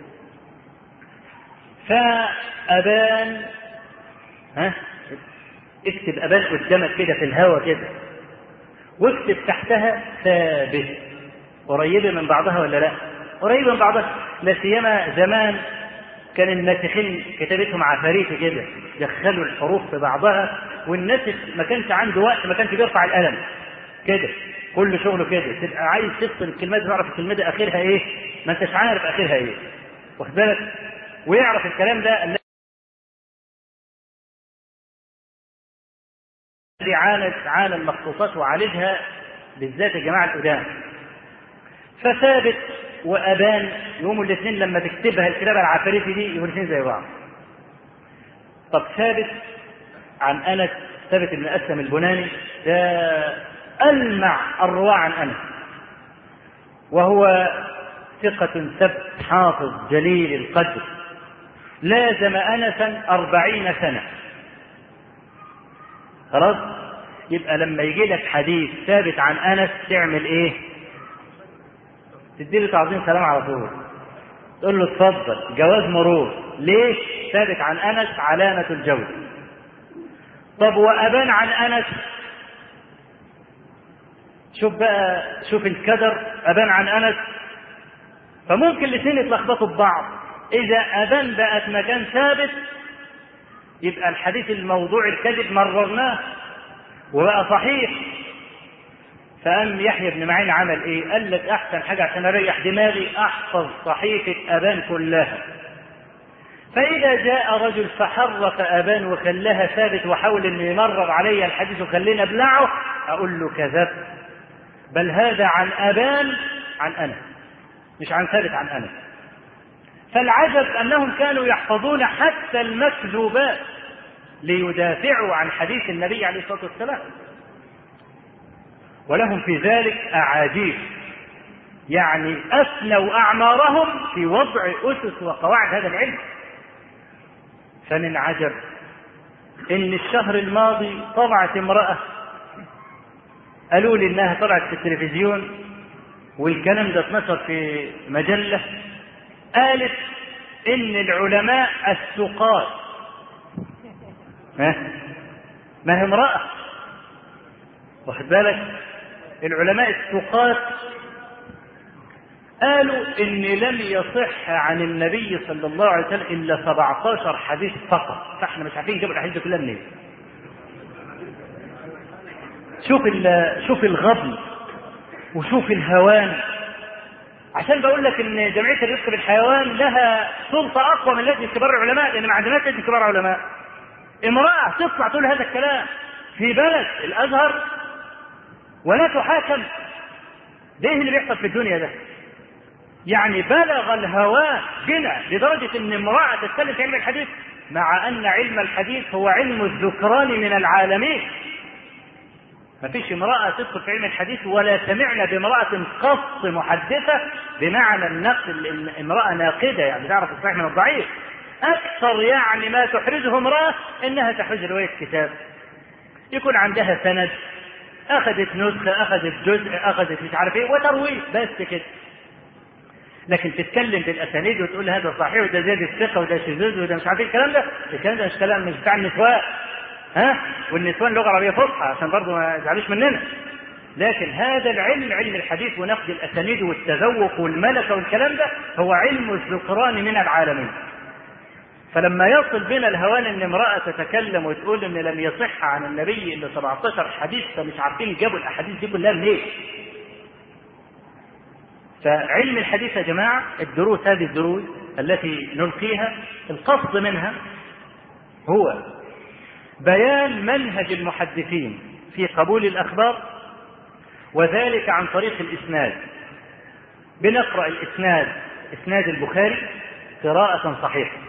فابان ها اكتب ابان قدامك كده في الهواء كده واكتب تحتها ثابت قريبة من بعضها ولا لا؟ قريبة من بعضها، لا سيما زمان كان الناسخين كتابتهم عفاريت كده، دخلوا الحروف في بعضها والناسخ ما كانش عنده وقت ما كانش بيرفع القلم كده كل شغله كده تبقى عايز تفصل الكلمات تعرف الكلمة دي اخرها ايه؟ ما انتش عارف اخرها ايه. واخد بالك؟ ويعرف الكلام ده الذي عانت عانى المخطوطات وعالجها بالذات الجماعة القدام فثابت وابان يقوموا الاثنين لما تكتبها الكتابه العفاريتي دي يبقوا الاثنين زي بعض. طب ثابت عن انس ثابت بن اسلم البناني ده المع الرواه عن انس وهو ثقة ثبت حافظ جليل القدر لازم انسا أربعين سنة خلاص يبقى لما يجي لك حديث ثابت عن انس تعمل ايه؟ تدي له تعظيم سلام على طول تقول له اتفضل جواز مرور ليش ثابت عن انس علامه الجوز طب وابان عن انس شوف بقى شوف الكدر ابان عن انس فممكن الاثنين يتلخبطوا ببعض إذا أبان بقت مكان ثابت يبقى الحديث الموضوع الكذب مررناه وبقى صحيح فقام يحيى بن معين عمل ايه؟ قال لك احسن حاجه عشان اريح دماغي احفظ صحيفه ابان كلها. فاذا جاء رجل فحرف ابان وخلاها ثابت وحاول انه يمرر علي الحديث وخلينا ابلعه اقول له كذبت. بل هذا عن ابان عن انا. مش عن ثابت عن انا. فالعجب انهم كانوا يحفظون حتى المكذوبات ليدافعوا عن حديث النبي عليه الصلاه والسلام. ولهم في ذلك أعاجيب يعني أفنوا أعمارهم في وضع أسس وقواعد هذا العلم فمن عجب إن الشهر الماضي طلعت امرأة قالوا لي إنها طلعت في التلفزيون والكلام ده اتنشر في مجلة قالت إن العلماء السقاط ها ما هي امرأة واخد بالك العلماء الثقات قالوا ان لم يصح عن النبي صلى الله عليه وسلم الا 17 حديث فقط فاحنا مش عارفين نجيب الاحاديث دي كلها منين شوف شوف الغبن وشوف الهوان عشان بقول لك ان جمعيه الرزق بالحيوان لها سلطه اقوى من لجنه كبار العلماء لان ما عندناش لجنه كبار علماء امراه تطلع تقول هذا الكلام في بلد الازهر ولا تحاكم ده اللي بيحصل في الدنيا ده يعني بلغ الهوى بنا لدرجة ان امرأة تتكلم في علم الحديث مع ان علم الحديث هو علم الذكران من العالمين ما فيش امرأة تدخل في علم الحديث ولا سمعنا بامرأة قص محدثة بمعنى النقل امرأة ناقدة يعني تعرف الصحيح من الضعيف أكثر يعني ما تحرزه امرأة إنها تحرز رواية كتاب يكون عندها سند اخذت نسخه اخذت جزء اخذت مش عارف ايه وترويج بس كده لكن تتكلم بالاسانيد وتقول هذا صحيح وده زاد الثقه وده شذوذ وده مش عارف ايه الكلام ده الكلام ده مش كلام مش بتاع النسوان ها والنسوان لغه عربيه فصحى عشان برضه ما يزعلوش مننا لكن هذا العلم علم الحديث ونقد الاسانيد والتذوق والملكه والكلام ده هو علم الذكران من العالمين فلما يصل بنا الهوان ان امرأة تتكلم وتقول ان لم يصح عن النبي الا 17 حديث فمش عارفين جابوا الاحاديث دي كلها منين. فعلم الحديث يا جماعة الدروس هذه الدروس التي نلقيها القصد منها هو بيان منهج المحدثين في قبول الأخبار وذلك عن طريق الإسناد بنقرأ الإسناد إسناد البخاري قراءة صحيحة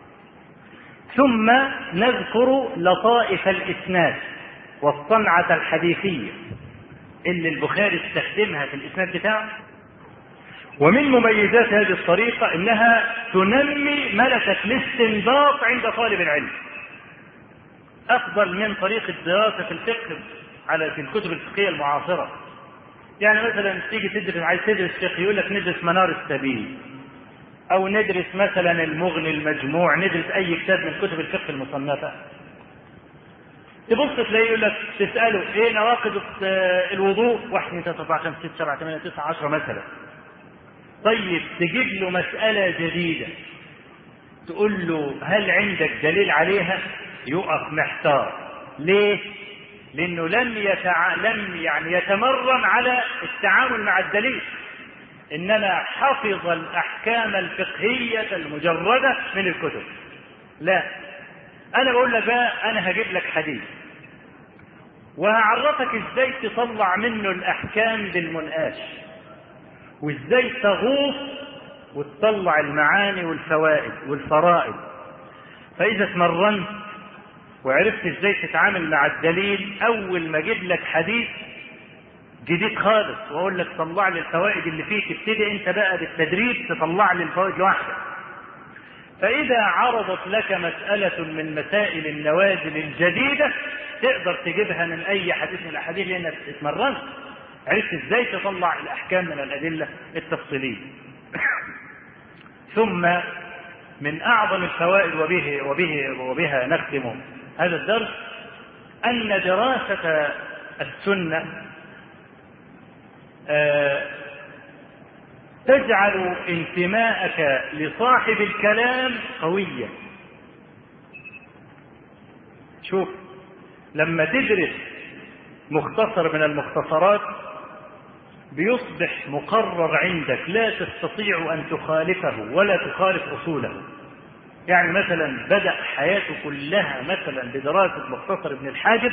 ثم نذكر لطائف الإسناد والصنعة الحديثية اللي البخاري استخدمها في الإسناد بتاعه ومن مميزات هذه الطريقة إنها تنمي ملكة الاستنباط عند طالب العلم أفضل من طريقة دراسة في الفقه على في الكتب الفقهية المعاصرة يعني مثلا تيجي تدرس عايز تدرس فقه يقول لك ندرس منار السبيل او ندرس مثلا المغني المجموع ندرس اي كتاب من كتب الفقه المصنفه تبص تلاقيه يقول لك تساله ايه نواقض الوضوء؟ واحد اثنين ثلاثة أربعة خمسة ستة سبعة ثمانية تسعة عشرة مثلا. طيب تجيب له مسألة جديدة تقول له هل عندك دليل عليها؟ يقف محتار. ليه؟ لأنه لم يتع... لم يعني يتمرن على التعامل مع الدليل. انما حفظ الاحكام الفقهيه المجرده من الكتب لا انا بقول لك بقى انا هجيب لك حديث وهعرفك ازاي تطلع منه الاحكام بالمنقاش وازاي تغوص وتطلع المعاني والفوائد والفرائد فاذا اتمرنت وعرفت ازاي تتعامل مع الدليل اول ما اجيب لك حديث جديد خالص واقول لك طلع لي الفوائد اللي فيه تبتدي انت بقى بالتدريب تطلع لي الفوائد لوحدك فاذا عرضت لك مساله من مسائل النوازل الجديده تقدر تجيبها من اي حديث من الاحاديث لانك اتمرنت عرفت ازاي تطلع الاحكام من الادله التفصيليه ثم من اعظم الفوائد وبه وبه وبها نختم هذا الدرس ان دراسه السنه تجعل انتماءك لصاحب الكلام قويا شوف لما تدرس مختصر من المختصرات بيصبح مقرر عندك لا تستطيع ان تخالفه ولا تخالف اصوله يعني مثلا بدا حياته كلها مثلا بدراسه مختصر ابن الحاجب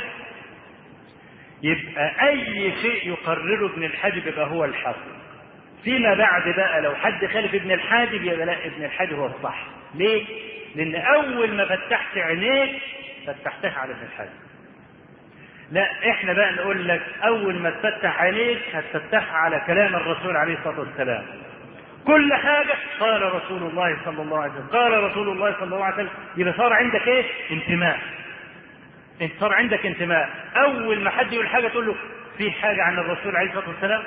يبقى اي شيء يقرره ابن الحاجب يبقى هو الحق فيما بعد بقى لو حد خالف ابن الحاجب يبقى لا ابن الحاجب هو الصح ليه لان اول ما فتحت عينيك فتحتها على ابن الحاجب لا احنا بقى نقول لك اول ما تفتح عينيك هتفتحها على كلام الرسول عليه الصلاه والسلام كل حاجه قال رسول الله صلى الله عليه وسلم قال رسول الله صلى الله عليه وسلم يبقى صار عندك ايه انتماء انت صار عندك انتماء اول ما حد يقول حاجه تقول له في حاجه عن الرسول عليه الصلاه والسلام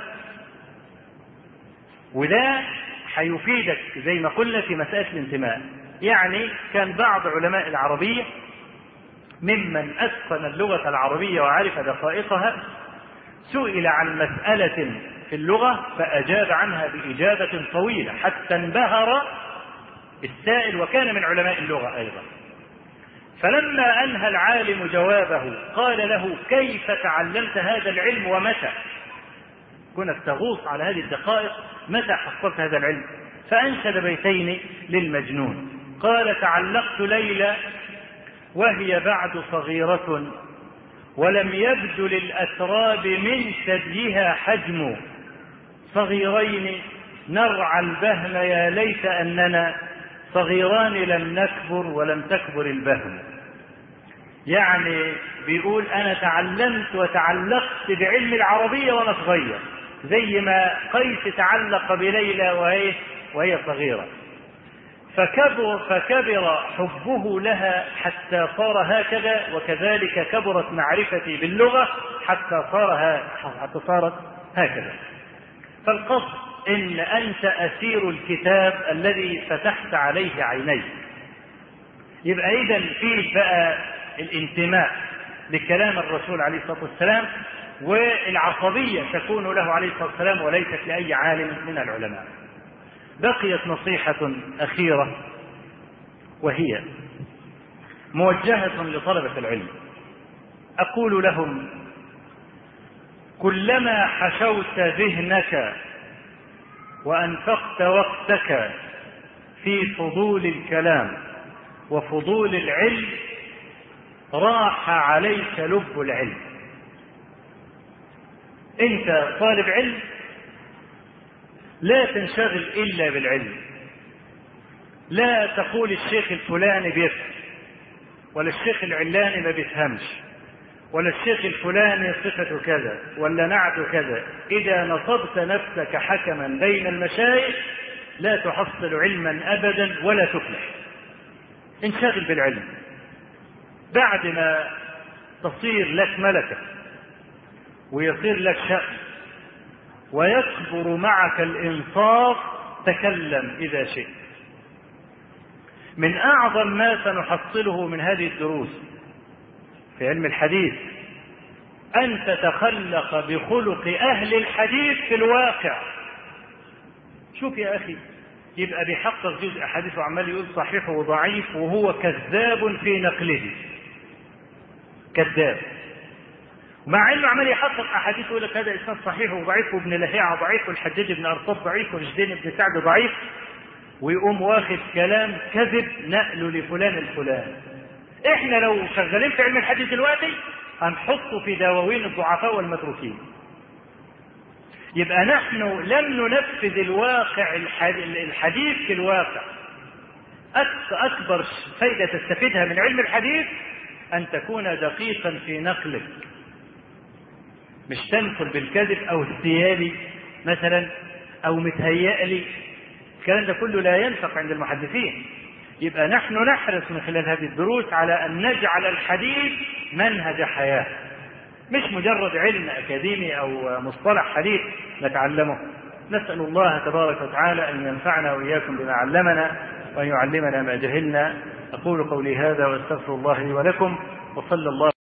وده هيفيدك زي ما قلنا في مساله الانتماء يعني كان بعض علماء العربيه ممن اتقن اللغه العربيه وعرف دقائقها سئل عن مساله في اللغه فاجاب عنها باجابه طويله حتى انبهر السائل وكان من علماء اللغه ايضا فلما انهى العالم جوابه قال له كيف تعلمت هذا العلم ومتى كنت تغوص على هذه الدقائق متى حصلت هذا العلم فانشد بيتين للمجنون قال تعلقت ليلى وهي بعد صغيرة ولم يبدو للأتراب من ثديها حجم صغيرين نرعى البهم يا ليت أننا صغيران لم نكبر ولم تكبر البهم يعني بيقول أنا تعلمت وتعلقت بعلم العربية وأنا صغير زي ما قيس تعلق بليلى وهي وهي صغيرة فكبر فكبر حبه لها حتى صار هكذا وكذلك كبرت معرفتي باللغة حتى صار حتى صارت هكذا فالقصد ان انت اسير الكتاب الذي فتحت عليه عينيك يبقى اذا فيه بقى الانتماء لكلام الرسول عليه الصلاه والسلام والعصبيه تكون له عليه الصلاه والسلام وليست لاي عالم من العلماء بقيت نصيحة أخيرة وهي موجهة لطلبة العلم أقول لهم كلما حشوت ذهنك وأنفقت وقتك في فضول الكلام وفضول العلم راح عليك لب العلم انت طالب علم لا تنشغل الا بالعلم لا تقول الشيخ الفلاني بيفهم ولا الشيخ العلاني ما بيفهمش ولا الشيخ الفلاني صفته كذا ولا نعته كذا اذا نصبت نفسك حكما بين المشايخ لا تحصل علما ابدا ولا تفلح انشغل بالعلم بعد ما تصير لك ملكه ويصير لك شأن ويكبر معك الإنصاف تكلم إذا شئت من أعظم ما سنحصله من هذه الدروس في علم الحديث أن تتخلق بخلق أهل الحديث في الواقع شوف يا أخي يبقى بيحقق جزء حديث وعمال يقول صحيح وضعيف وهو كذاب في نقله كذاب مع انه عمال يحقق احاديث يقول لك هذا اسناد صحيح وضعيف وابن لهيعه ضعيف والحجاج بن ارطب ضعيف ورشدين بن سعد ضعيف ويقوم واخد كلام كذب نقله لفلان الفلان احنا لو شغالين في علم الحديث دلوقتي هنحطه في دواوين الضعفاء والمتروكين يبقى نحن لم ننفذ الواقع الحديث في الواقع اكبر فائده تستفيدها من علم الحديث ان تكون دقيقا في نقلك مش تنقل بالكذب او استيالي مثلا او متهيأ لي الكلام ده كله لا ينفق عند المحدثين يبقى نحن نحرص من خلال هذه الدروس على ان نجعل الحديث منهج حياه مش مجرد علم اكاديمي او مصطلح حديث نتعلمه نسال الله تبارك وتعالى ان ينفعنا واياكم بما علمنا وان يعلمنا ما جهلنا اقول قولي هذا واستغفر الله لي ولكم وصلى الله